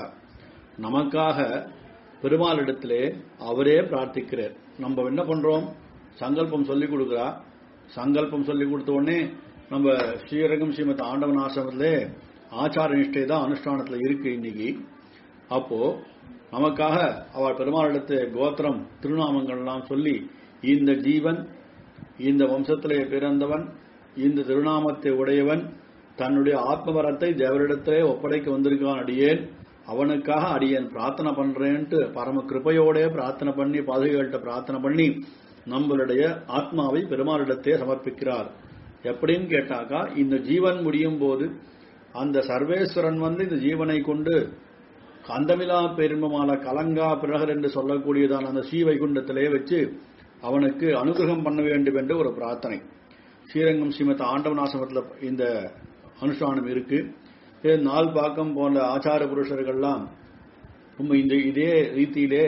நமக்காக பெருமாளிடத்திலே அவரே பிரார்த்திக்கிறார் நம்ம என்ன பண்றோம் சங்கல்பம் சொல்லி கொடுக்குறா சங்கல்பம் சொல்லி கொடுத்த உடனே நம்ம ஸ்ரீரங்கம் ஸ்ரீமத் ஆண்டவன் ஆசிரமத்திலே ஆச்சார நிஷ்டை தான் அனுஷ்டானத்துல இருக்கு இன்னைக்கு அப்போ நமக்காக அவள் பெருமாளிடத்து கோத்திரம் திருநாமங்கள்லாம் சொல்லி இந்த ஜீவன் இந்த வம்சத்திலே பிறந்தவன் இந்த திருநாமத்தை உடையவன் தன்னுடைய ஆத்மவரத்தை தேவரிடத்திலே ஒப்படைக்க வந்திருக்கான் அடியேன் அவனுக்காக அடியேன் பிரார்த்தனை பண்றேன்ட்டு பரம கிருப்பையோட பிரார்த்தனை பண்ணி பாதுகைகள்கிட்ட பிரார்த்தனை பண்ணி நம்மளுடைய ஆத்மாவை பெருமாளிடத்தே சமர்ப்பிக்கிறார் எப்படின்னு கேட்டாக்கா இந்த ஜீவன் முடியும் போது அந்த சர்வேஸ்வரன் வந்து இந்த ஜீவனை கொண்டு கந்தமிலா பெருமமான கலங்கா பிரகர் என்று சொல்லக்கூடியதான அந்த ஸ்ரீவைகுண்டத்திலே வச்சு அவனுக்கு அனுகிரகம் பண்ண வேண்டும் என்று ஒரு பிரார்த்தனை ஸ்ரீரங்கம் ஸ்ரீமத் ஆண்டவனாசிரமத்தில் இந்த அனுஷ்டானம் இருக்கு இது நாள் பாக்கம் போன்ற ஆச்சார புருஷர்கள்லாம் ரொம்ப இந்த இதே ரீதியிலே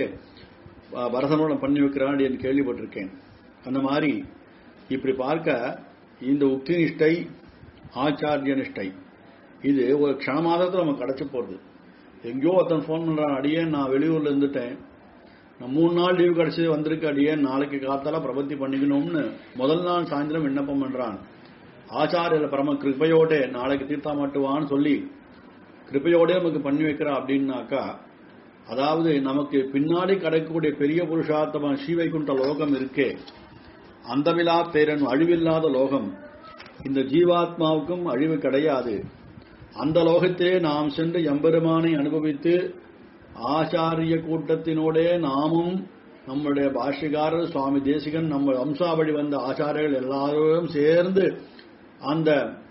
பரதமூலம் பண்ணி வைக்கிறான் என்று கேள்விப்பட்டிருக்கேன் அந்த மாதிரி இப்படி பார்க்க இந்த உக்தி நிஷ்டை ஆச்சாரிய நிஷ்டை இது ஒரு க்ஷணமாதத்தில் நமக்கு கிடைச்சி போறது எங்கேயோ ஒருத்தன் ஃபோன் பண்றான் அடியே நான் வெளியூர்ல இருந்துட்டேன் நான் மூணு நாள் லீவு கிடைச்சி வந்திருக்க அடியே நாளைக்கு காத்தால பிரபத்தி பண்ணிக்கணும்னு முதல் நாள் சாயந்தரம் விண்ணப்பம் பண்றான் ஆச்சாரியல பரம கிருப்பையோட நாளைக்கு தீர்த்தா மட்டுவான்னு சொல்லி கிருப்பையோட நமக்கு பண்ணி வைக்கிறா அப்படின்னாக்கா அதாவது நமக்கு பின்னாடி கிடைக்கக்கூடிய பெரிய புருஷார்த்தமான ஸ்ரீவைகுண்ட லோகம் இருக்கே அந்தமிலா பேரன் அழிவில்லாத லோகம் இந்த ஜீவாத்மாவுக்கும் அழிவு கிடையாது அந்த லோகத்திலே நாம் சென்று எம்பெருமானை அனுபவித்து ஆச்சாரிய கூட்டத்தினோடே நாமும் நம்முடைய பாஷ்யக்காரர் சுவாமி தேசிகன் நம்ம வம்சாவளி வந்த ஆச்சாரியர்கள் எல்லாரும் சேர்ந்து அந்த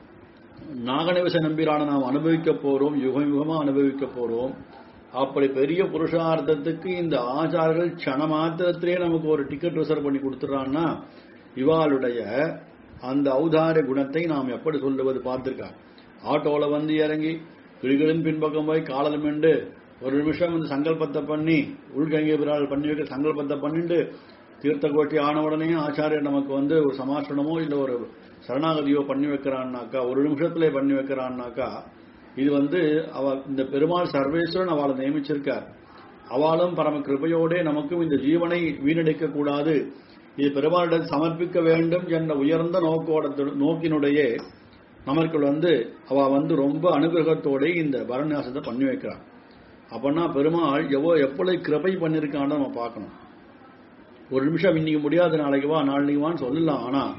நாகநேவச நம்பிரான நாம் அனுபவிக்க போறோம் யுகம் யுகமா அனுபவிக்க போறோம் அப்படி பெரிய புருஷார்த்தத்துக்கு இந்த ஆச்சாரர்கள் க்ஷண மாத்திரத்திலே நமக்கு ஒரு டிக்கெட் ரிசர்வ் பண்ணி கொடுத்துறான்னா இவாளுடைய அந்த ஔதார குணத்தை நாம் எப்படி சொல்லுவது பார்த்திருக்காங்க ஆட்டோல வந்து இறங்கி கிளிகளின் பின்பக்கம் போய் காலம் மிண்டு ஒரு நிமிஷம் வந்து சங்கல்பத்தை பண்ணி உள்கங்கை பிறால் பண்ணி வைக்க சங்கல்பத்தை பண்ணிட்டு தீர்த்த கோட்டி ஆன உடனே ஆச்சாரியர் நமக்கு வந்து ஒரு சமாசனமோ இல்ல ஒரு சரணாகதியோ பண்ணி வைக்கிறான்னாக்கா ஒரு நிமிஷத்துல பண்ணி வைக்கிறான்னாக்கா இது வந்து அவ இந்த பெருமாள் சர்வேஸ்வரன் அவளை நியமிச்சிருக்கார் அவளும் பரம கிருபையோட நமக்கும் இந்த ஜீவனை வீணடிக்க கூடாது இது பெருமாளிடம் சமர்ப்பிக்க வேண்டும் என்ற உயர்ந்த நோக்கோட நோக்கினுடைய நமக்கு வந்து அவ வந்து ரொம்ப அனுகிரகத்தோட இந்த பரநியாசத்தை பண்ணி வைக்கிறான் அப்பன்னா பெருமாள் எவ்வளோ எப்படி கிருபை பண்ணிருக்கான்னு நம்ம பார்க்கணும் ஒரு நிமிஷம் இன்னைக்கு முடியாது நாளைக்கு வா நாளைக்கு வான்னு சொல்லலாம் ஆனா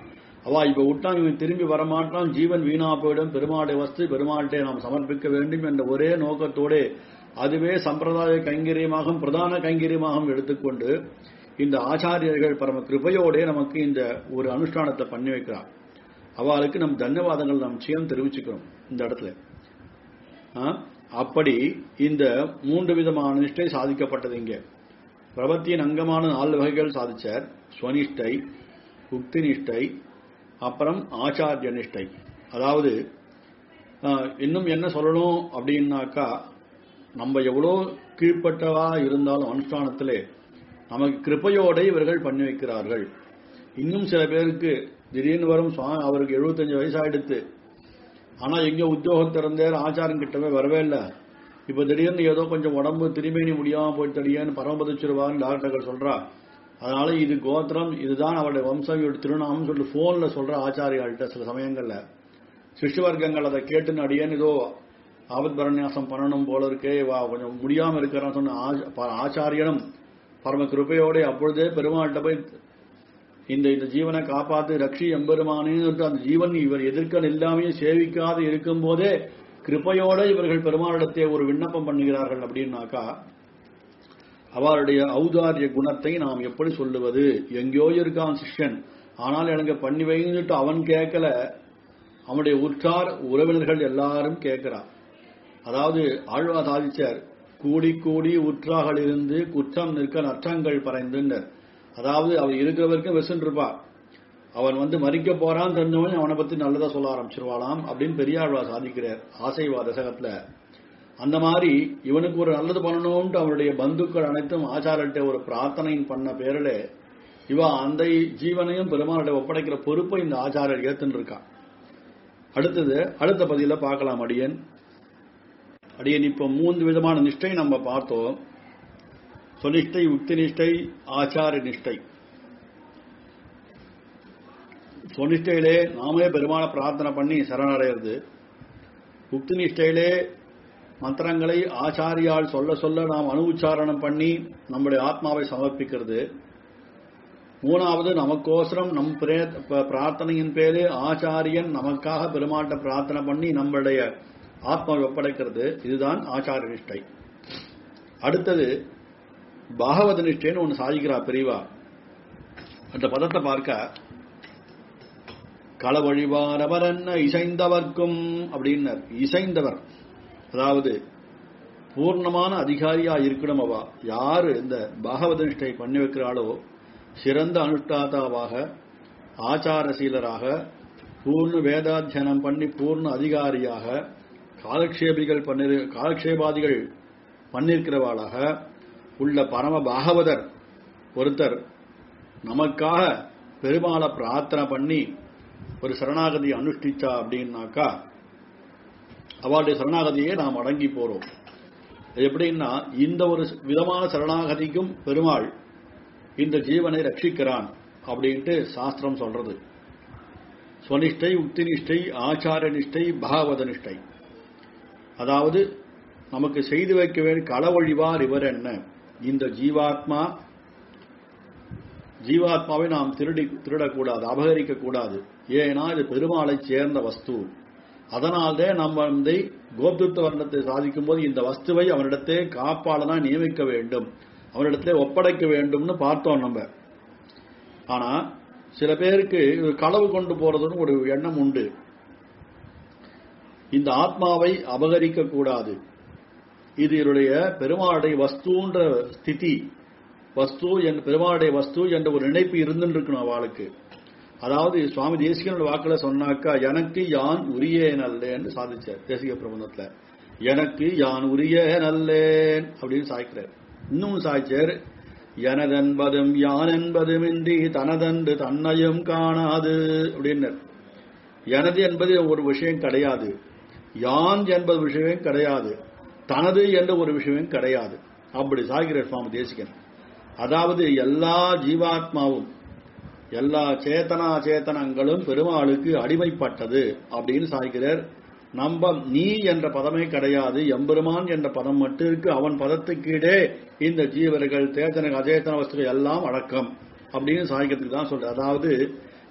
அவா இப்ப விட்டான் இவன் திரும்பி வரமாட்டான் ஜீவன் வீணா போயிடும் பெருமாளுடைய வஸ்து பெருமாள்கிட்ட நாம் சமர்ப்பிக்க வேண்டும் என்ற ஒரே நோக்கத்தோடு அதுவே சம்பிரதாய கைங்கரியமாகவும் பிரதான கைங்கரியமாகவும் எடுத்துக்கொண்டு இந்த ஆச்சாரியர்கள் பரம கிருபையோடே நமக்கு இந்த ஒரு அனுஷ்டானத்தை பண்ணி வைக்கிறார் அவளுக்கு நம் தன்யவாதங்கள் நாம் நிச்சயம் தெரிவிச்சுக்கிறோம் இந்த இடத்துல ஆ? அப்படி இந்த மூன்று விதமான நிஷ்டை சாதிக்கப்பட்டது இங்கே பிரபத்தியின் அங்கமான நாலு வகைகள் சாதிச்சார் ஸ்வனிஷ்டை உக்தி நிஷ்டை அப்புறம் ஆச்சாரிய நிஷ்டை அதாவது ஆ, இன்னும் என்ன சொல்லணும் அப்படின்னாக்கா நம்ம எவ்வளோ கீழ்ப்பட்டவா இருந்தாலும் அனுஷ்டானத்திலே நமக்கு கிருபையோட இவர்கள் பண்ணி வைக்கிறார்கள் இன்னும் சில பேருக்கு திடீர்னு வரும் சுவா- அவருக்கு 75 வயசாயிடுத்து ஆனா எங்க உத்தியோகம் திறந்தார் ஆச்சாரம் கிட்டவே வரவே இல்லை இப்ப திடீர்னு ஏதோ கொஞ்சம் உடம்பு திரும்பி முடியாம போயிட்டு அடியேன்னு பரமபதிச்சிருவான்னு டாக்டர்கள் சொல்றா அதனால இது கோத்திரம் இதுதான் அவருடைய வம்சம் இவருடைய திருநாமம் சொல்லி போன்ல சொல்ற ஆச்சாரியாள்கிட்ட சில சமயங்கள்ல சிஷ்ய வர்க்கங்கள் அதை கேட்டுன்னு அடியேன்னு ஏதோ ஆபத் பரநியாசம் பண்ணணும் போல இருக்கே வா கொஞ்சம் முடியாம இருக்கிறான்னு சொன்ன ஆச்ச- ப- ஆச்சாரியனும் பரம கிருபையோட அப்பொழுதே பெருமாள்கிட்ட போய் இந்த இந்த ஜீவனை காப்பாத்து ரக்ஷி எம்பெருமானேன்னு அந்த ஜீவன் இவர் எதிர்க்க இல்லாமையே சேவிக்காது இருக்கும் போதே கிருபையோட இவர்கள் பெருமாளிடத்தை ஒரு விண்ணப்பம் பண்ணுகிறார்கள் அப்படின்னாக்கா அவருடைய ஔதாரிய குணத்தை நாம் எப்படி சொல்லுவது எங்கேயோ இருக்கான் சிஷ்யன் ஆனால் எனக்கு பண்ணி வைந்துட்டு அவன் கேட்கல அவனுடைய உற்றார் உறவினர்கள் எல்லாரும் கேட்கிறார் அதாவது ஆழ்வா சாதிச்சார் கூடி கூடி உற்றாகள் இருந்து குற்றம் நிற்க நற்றங்கள் பறைந்துன்னர் அதாவது அவர் இருக்கிற வரைக்கும் வெசுன்னு இருப்பா அவன் வந்து மறிக்க போறான் தெரிஞ்சவன் அவனை பத்தி நல்லதா சொல்ல ஆரம்பிச்சிருவாளாம் அப்படின்னு பெரியாழ்வா சாதிக்கிறார் ஆசைவா தசகத்துல அந்த மாதிரி இவனுக்கு ஒரு நல்லது பண்ணணும்ட்டு அவனுடைய பந்துக்கள் அனைத்தும் ஆச்சாரத்தை ஒரு பிரார்த்தனையின் பண்ண பேரில இவ அந்த ஜீவனையும் பெருமாளுடைய ஒப்படைக்கிற பொறுப்பை இந்த ஆச்சாரியர் ஏத்துன்னு இருக்கான் அடுத்தது அடுத்த பதில பார்க்கலாம் அடியன் அடியன் இப்ப மூன்று விதமான நிஷ்டை நம்ம பார்த்தோம் சொனிஷ்டை உக்தி நிஷ்டை ஆச்சார நிஷ்டை சொனிஷ்டையிலே நாமே பெருமான பிரார்த்தனை பண்ணி சரணடைகிறது உக்தி நிஷ்டையிலே மந்திரங்களை ஆச்சாரியால் சொல்ல சொல்ல நாம் அனுவுச்சாரணம் பண்ணி நம்முடைய ஆத்மாவை சமர்ப்பிக்கிறது மூணாவது நமக்கோசரம் நம் பிரே- ப- பிரார்த்தனையின் பேரு ஆச்சாரியன் நமக்காக பெருமாட்ட பிரார்த்தனை பண்ணி நம்முடைய ஆத்மாவை ஒப்படைக்கிறது இதுதான் ஆச்சார நிஷ்டை அடுத்தது பாகவத நிஷ்டைன்னு ஒன்று சாதிக்கிறார் பெரியவா அந்த பதத்தை பார்க்க களவழிவாரவர் என்ன இசைந்தவர்க்கும் அப்படின்னர் இசைந்தவர் அதாவது பூர்ணமான அதிகாரியா இருக்கணும் அவா யாரு இந்த பாகவத நிஷ்டை பண்ணி வைக்கிறாளோ சிறந்த அனுஷ்டாதாவாக ஆச்சாரசீலராக பூர்ண வேதாத்தியனம் பண்ணி பூர்ண அதிகாரியாக காலக்ஷேபிகள் பண்ணி காலக்ஷேபாதிகள் பண்ணிருக்கிறவாளாக உள்ள பரம பாகவதர் ஒருத்தர் நமக்காக பெருமாளை பிரார்த்தனை பண்ணி ஒரு சரணாகதி அனுஷ்டிச்சா அப்படின்னாக்கா அவளுடைய சரணாகதியே நாம் அடங்கி போறோம் அது எப்படின்னா இந்த ஒரு விதமான சரணாகதிக்கும் பெருமாள் இந்த ஜீவனை ரட்சிக்கிறான் அப்படின்ட்டு சாஸ்திரம் சொல்றது ஸ்வனிஷ்டை உக்தி நிஷ்டை ஆச்சார நிஷ்டை பாகவத நிஷ்டை அதாவது நமக்கு செய்து வைக்க வேண்டிய களவழிவார் இவர் என்ன இந்த ஜீவாத்மா ஜீவாத்மாவை நாம் திருடி திருடக்கூடாது அபகரிக்க கூடாது ஏன்னா இது பெருமாளை சேர்ந்த வஸ்து அதனால்தே நம்ம வந்து கோப்துத்த வர்ணத்தை சாதிக்கும் போது இந்த வஸ்துவை அவனிடத்தே காப்பாளனா நியமிக்க வேண்டும் அவனிடத்திலே ஒப்படைக்க வேண்டும்னு பார்த்தோம் நம்ம ஆனா சில பேருக்கு இது களவு கொண்டு போறதுன்னு ஒரு எண்ணம் உண்டு இந்த ஆத்மாவை அபகரிக்க கூடாது இது என்னுடைய பெருமாளுடைய வஸ்துன்ற ஸ்திதி வஸ்து என் பெருமாளுடைய வஸ்து என்ற ஒரு நினைப்பு இருந்துட்டு இருக்கணும் அவளுக்கு அதாவது சுவாமி தேசிகனோட வாக்குல சொன்னாக்கா எனக்கு யான் உரியேன் அல்லேன்னு சாதிச்சார் தேசிக பிரபந்தத்துல எனக்கு யான் உரியேன் அல்லேன் அப்படின்னு சாய்க்கிறார் இன்னும் சாய்ச்சார் எனதென்பதும் யான் என்பதுமின்றி தனதன்று தன்னையும் காணாது அப்படின்னர் எனது என்பது ஒரு விஷயம் கிடையாது யான் என்பது விஷயம் கிடையாது தனது என்ற ஒரு விஷயம் கிடையாது அப்படி சாய்கிறார் சுவாமி தேசிகன் அதாவது எல்லா ஜீவாத்மாவும் எல்லா சேத்தனா சேத்தனங்களும் பெருமாளுக்கு அடிமைப்பட்டது அப்படின்னு சாய்கிறார் நம்ம நீ என்ற பதமே கிடையாது எம்பெருமான் என்ற பதம் மட்டும் இருக்கு அவன் பதத்துக்கீடே இந்த ஜீவர்கள் சேத்தன அச்சேத்தன வஸ்துகள் எல்லாம் அடக்கம் அப்படின்னு சாய்க்கிறதுக்கு தான் சொல்ற அதாவது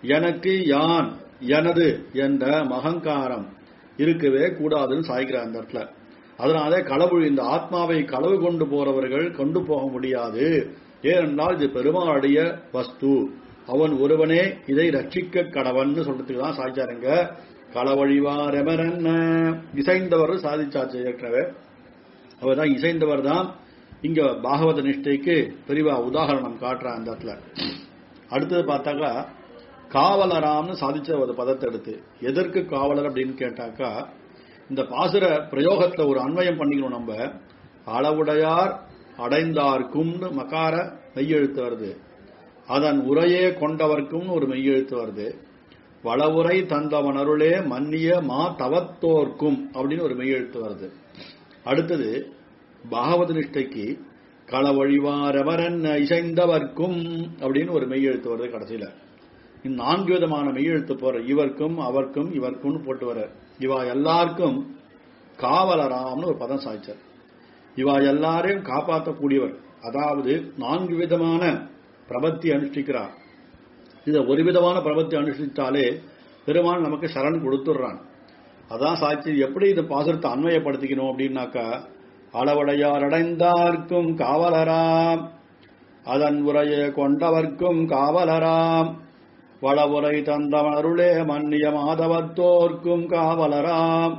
எனக்கு யான் எனது என்ற மகங்காரம் இருக்கவே கூடாதுன்னு சாய்க்கிறார் அந்த இடத்துல அதனாலே களவு இந்த ஆத்மாவை களவு கொண்டு போறவர்கள் கொண்டு போக முடியாது ஏனென்றால் இது பெருமாளுடைய வஸ்து அவன் ஒருவனே இதை ரட்சிக்க கடவன் சொல்றதுக்கு தான் சாய்ச்சாருங்க களவழிவாரெமரன் இசைந்தவர் சாதிச்சாச்சு ஏற்கனவே அவர் தான் இசைந்தவர் தான் இங்க பாகவத நிஷ்டைக்கு பெரிவா உதாகரணம் காட்டுறான் அந்த இடத்துல அடுத்தது பார்த்தாக்கா காவலராம்னு சாதிச்ச ஒரு பதத்தை எடுத்து எதற்கு காவலர் அப்படின்னு கேட்டாக்கா இந்த பாசுர பிரயோகத்துல ஒரு அன்வயம் பண்ணிக்கணும் நம்ம அளவுடையார் அடைந்தார்க்கும்னு மகார மெய்யெழுத்து வருது அதன் உரையே கொண்டவர்க்கும்னு ஒரு மெய்யெழுத்து வருது வளவுரை தந்தவன் அருளே மன்னிய மா தவத்தோர்க்கும் அப்படின்னு ஒரு மெய்யெழுத்து வருது அடுத்தது பாகவத நிஷ்டைக்கு களவழிவாரவரன் இசைந்தவர்க்கும் அப்படின்னு ஒரு மெய்யெழுத்து வருது கடைசியில இந்த நான்கு விதமான மெய்யெழுத்து போற இவர்க்கும் அவர்க்கும் இவர்க்கும் போட்டு வர இவா எல்லாருக்கும் காவலராம்னு ஒரு பதம் சாய்ச்சார் இவா எல்லாரையும் காப்பாற்றக்கூடியவர் அதாவது நான்கு விதமான பிரபத்தி அனுஷ்டிக்கிறார் இத ஒரு விதமான பிரபத்தி அனுஷ்டித்தாலே பெருமான் நமக்கு சரண் கொடுத்துடுறான் அதான் சாட்சி எப்படி இந்த பாசுரத்தை அன்வயப்படுத்திக்கணும் அப்படின்னாக்கா அளவடையார் அடைந்தார்க்கும் காவலராம் அதன் உரையை கொண்டவர்க்கும் காவலராம் வளவுரை தந்தவன் அருளே மன்னிய மாதவத்தோர்க்கும் காவலராம்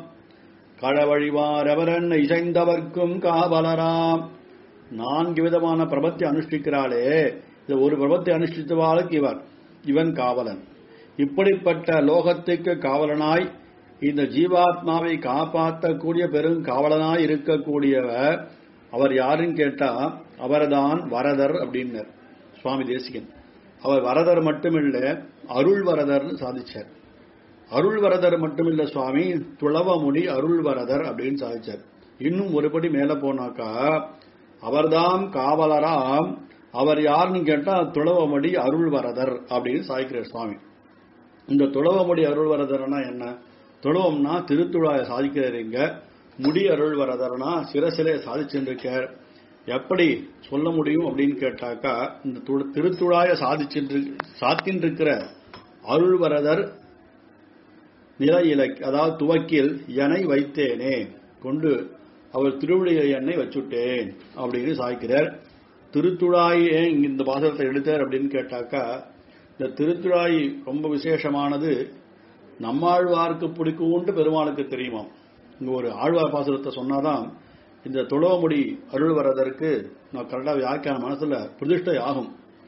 களவழிவாரவரன் இசைந்தவர்க்கும் காவலராம் நான்கு விதமான பிரபத்தை அனுஷ்டிக்கிறாளே இது ஒரு பிரபத்தை அனுஷ்டித்தவாளுக்கு இவர் இவன் காவலன் இப்படிப்பட்ட லோகத்துக்கு காவலனாய் இந்த ஜீவாத்மாவை காப்பாற்றக்கூடிய பெரும் காவலனாய் இருக்கக்கூடியவர் அவர் யாருன்னு கேட்டா அவர்தான் வரதர் அப்படின்னர் சுவாமி தேசிகன் அவர் வரதர் மட்டுமில்ல அருள் வரதர்னு சாதிச்சார் அருள் வரதர் மட்டுமில்ல சுவாமி துளவமுடி அருள் வரதர் அப்படின்னு சாதிச்சார் இன்னும் ஒருபடி மேல போனாக்கா அவர்தாம் காவலராம் அவர் யாருன்னு கேட்டா துளவமடி அருள் வரதர் அப்படின்னு சாதிக்கிறார் சுவாமி இந்த துளவமடி அருள் வரதர்னா என்ன துளவம்னா திருத்துழாய சாதிக்கிறீங்க முடி அருள் வரதர்னா சிரசிலே சாதிச்சுருக்கார் எப்படி சொல்ல முடியும் அப்படின்னு கேட்டாக்கா இந்த து- திருத்துழாய சாதிச்சின்று சாத்தின்றிருக்கிற அருள்வரதர் நில இலக் அதாவது துவக்கில் எனை வைத்தேனே கொண்டு அவர் திருவிழிய எண்ணெய் வச்சுட்டேன் அப்படின்னு சாய்க்கிறார் திருத்துழாய் ஏன் இங்க இந்த பாசனத்தை எடுத்தார் அப்படின்னு கேட்டாக்கா இந்த திருத்துழாய் ரொம்ப விசேஷமானது நம்மாழ்வாருக்கு பிடிக்கும்ட்டு பெருமாளுக்கு தெரியுமாம் இங்க ஒரு ஆழ்வார் பாசுரத்தை சொன்னாதான் இந்த துளவமுடி அருள் வரதற்கு நான் கரெக்டா வியாக்கியான மனசுல பிரதிஷ்டை ஆகும்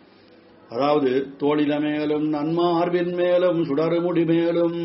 அதாவது தோளில மேலும் நன்மார்பின் மேலும் சுடருமுடி மேலும்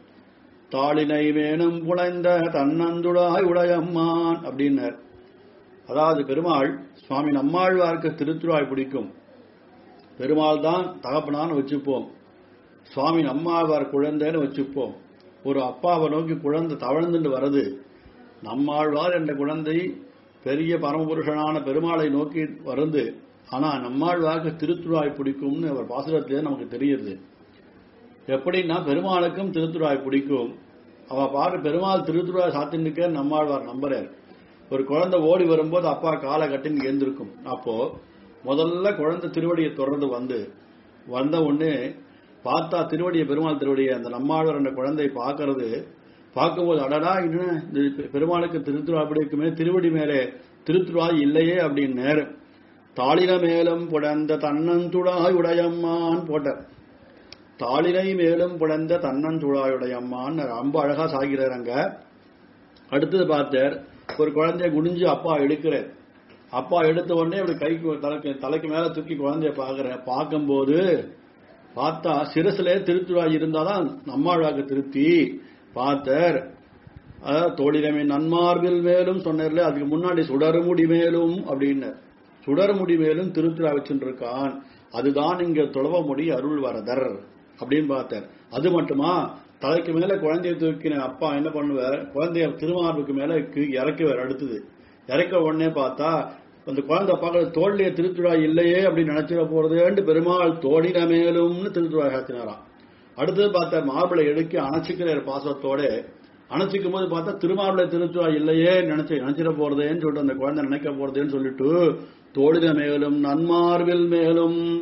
தாளினை வேணும் புனைந்த தன்னந்துடாய் உடையம்மான் அப்படின்னார் அதாவது பெருமாள் சுவாமி நம்மாழ்வாருக்கு திருத்துழாய் பிடிக்கும் பெருமாள் தான் தகப்பனான்னு வச்சுப்போம் சுவாமி நம்மாழ்வார் குழந்தைன்னு வச்சுப்போம் ஒரு அப்பாவை நோக்கி குழந்தை தவழ்ந்துட்டு வருது நம்மாழ்வார் என்ற குழந்தை பெரிய பரமபுருஷனான பெருமாளை நோக்கி வருது ஆனா நம்மாழ்வாருக்கு திருத்துழாய் பிடிக்கும்னு அவர் பாசுரத்திலே நமக்கு தெரியுது எப்படின்னா பெருமாளுக்கும் திருத்துழாய் பிடிக்கும் அவ பாரு பெருமாள் திருத்துழாய் சாத்தின்னுக்க நம்மாழ்வார் நம்புறார் ஒரு குழந்தை ஓடி வரும்போது அப்பா காலை கட்டின்னு எழுந்திருக்கும் அப்போ முதல்ல குழந்தை திருவடியை தொடர்ந்து வந்து வந்த உடனே பார்த்தா திருவடியை பெருமாள் திருவடியை அந்த நம்மாழ்வார் என்ற குழந்தை பார்க்கறது பார்க்கும்போது அடடா இன்னும் இந்த பெருமாளுக்கு திருத்துழா அப்படி இருக்குமே திருவடி மேலே திருத்துழாய் இல்லையே அப்படின்னு நேரம் தாளின மேலும் புடந்த தன்னந்துழாய் உடையம்மான் போட்டார் தாளினை மேலும் புடந்த தன்னந்துழாயுடையம்மான் ரொம்ப அழகா சாகிறார் அங்க அடுத்தது பார்த்தார் ஒரு குழந்தைய குனிஞ்சு அப்பா எடுக்கிறார் அப்பா எடுத்த உடனே அப்படி கைக்கு தலைக்கு தலைக்கு மேல தூக்கி குழந்தைய பாக்குறேன் பார்க்கும்போது பார்த்தா சிரசிலே திருத்துழாய் இருந்தாதான் நம்மாழ்வாக்கு திருப்தி பார்த்தார் அதாவது தோழிலமே நன்மார்பில் மேலும் சொன்னார்ல அதுக்கு முன்னாடி சுடருமுடி மேலும் அப்படின்னார் சுடர்முடி மேலும் திருத்துழா வச்சுருக்கான் அதுதான் இங்க துளவமுடி அருள் வரதர் அப்படின்னு பார்த்தார் அது மட்டுமா தலைக்கு மேல குழந்தைய தூக்கின அப்பா என்ன பண்ணுவார் குழந்தைய திருமார்புக்கு மேல கீ- இறக்குவார் அடுத்தது இறக்க உடனே பார்த்தா அந்த குழந்தை பார்க்கற தோல்லைய திருத்துழா இல்லையே அப்படின்னு நினைச்சிட போறதுன்னு பெருமாள் தோடின மேலும்னு திருத்துழா சாத்தினாராம் அடுத்தது பார்த்தா மார்பிளை எடுக்கி அணைச்சிக்கிறார் பாசத்தோட அணைச்சிக்கும் போது பார்த்தா திருமார்பிளை திருத்துழா இல்லையே நினைச்சு நினைச்சிட போறதேன்னு சொல்லிட்டு அந்த குழந்தை நினைக்க போறதேன்னு சொல்லிட்டு தோழின மேலும் நன்மார்பில் மேலும்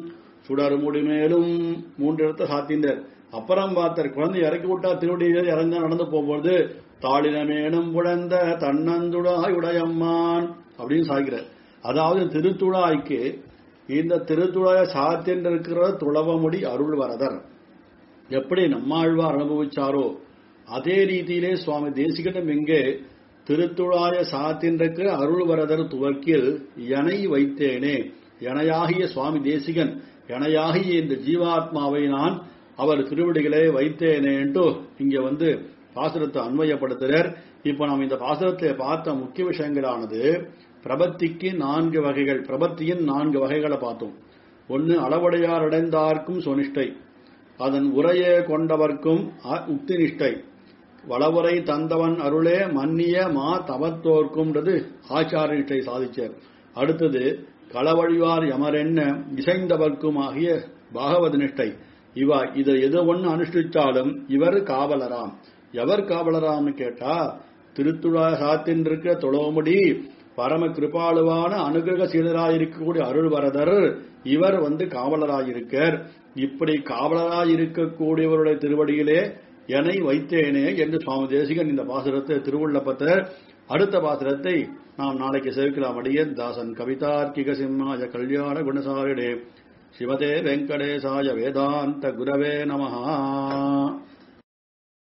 சுடர் முடிமேலும் மூன்று இடத்த சாத்திந்தார் அப்புறம் பார்த்தார் குழந்தை இறக்கி விட்டா திருவடியில் இறங்க நடந்து போகும்போது தாளினமேனும் புழந்த தன்னந்துடாய் உடையம்மான் அப்படின்னு சாய்கிறார் அதாவது திருத்துழாய்க்கு இந்த திருத்துழாய சாத்தின் இருக்கிற துளவமுடி அருள் வரதர் எப்படி நம்மாழ்வார் அனுபவிச்சாரோ அதே ரீதியிலே சுவாமி தேசிகனும் எங்கே திருத்துழாய சாத்தின்றிருக்கிற அருள் வரதர் துவக்கில் எனை வைத்தேனே எனையாகிய சுவாமி தேசிகன் எனையாகிய இந்த ஜீவாத்மாவை நான் அவர் திருவடிகளே வைத்தேனேன்ட்டு இங்க வந்து பாசுரத்தை அன்வயப்படுத்துறார் இப்ப நாம் இந்த பாசுரத்தை பார்த்த முக்கிய விஷயங்களானது பிரபத்திக்கு நான்கு வகைகள் பிரபத்தியின் நான்கு வகைகளை பார்த்தோம் ஒன்னு அளவடையார் அடைந்தார்க்கும் சொனிஷ்டை அதன் உரையே கொண்டவர்க்கும் அ- உக்தி நிஷ்டை வளவுரை தந்தவன் அருளே மன்னிய மா தவத்தோர்க்கும்ன்றது ஆச்சார நிஷ்டை சாதிச்சார் அடுத்தது களவழிவார் யமரென்ன இசைந்தவர்க்கும் ஆகிய பாகவத நிஷ்டை இவ இதை எது ஒண்ணு அனுஷ்டிச்சாலும் இவர் காவலராம் எவர் காவலராம்னு கேட்டா திருத்துழா சாத்தின் இருக்கிற தொழோமுடி பரம கிருபாளுவான அனுகிரக சீலராயிருக்கக்கூடிய அருள்வரதர் இவர் வந்து காவலராயிருக்கார் இப்படி காவலராயிருக்கக்கூடியவருடைய திருவடியிலே என்னை வைத்தேனே என்று சுவாமி தேசிகன் இந்த பாசுரத்தை திருவுள்ளப்பத்தர் அடுத்த பாசுரத்தை நாம் நாளைக்கு சேர்க்கலாம் அடியன் தாசன் கவிதார்க்கிக சிம்மாய கல்யாண குணசாரிடே சிவதே வெங்கடேசாய வேதாந்த குரவே நமஹா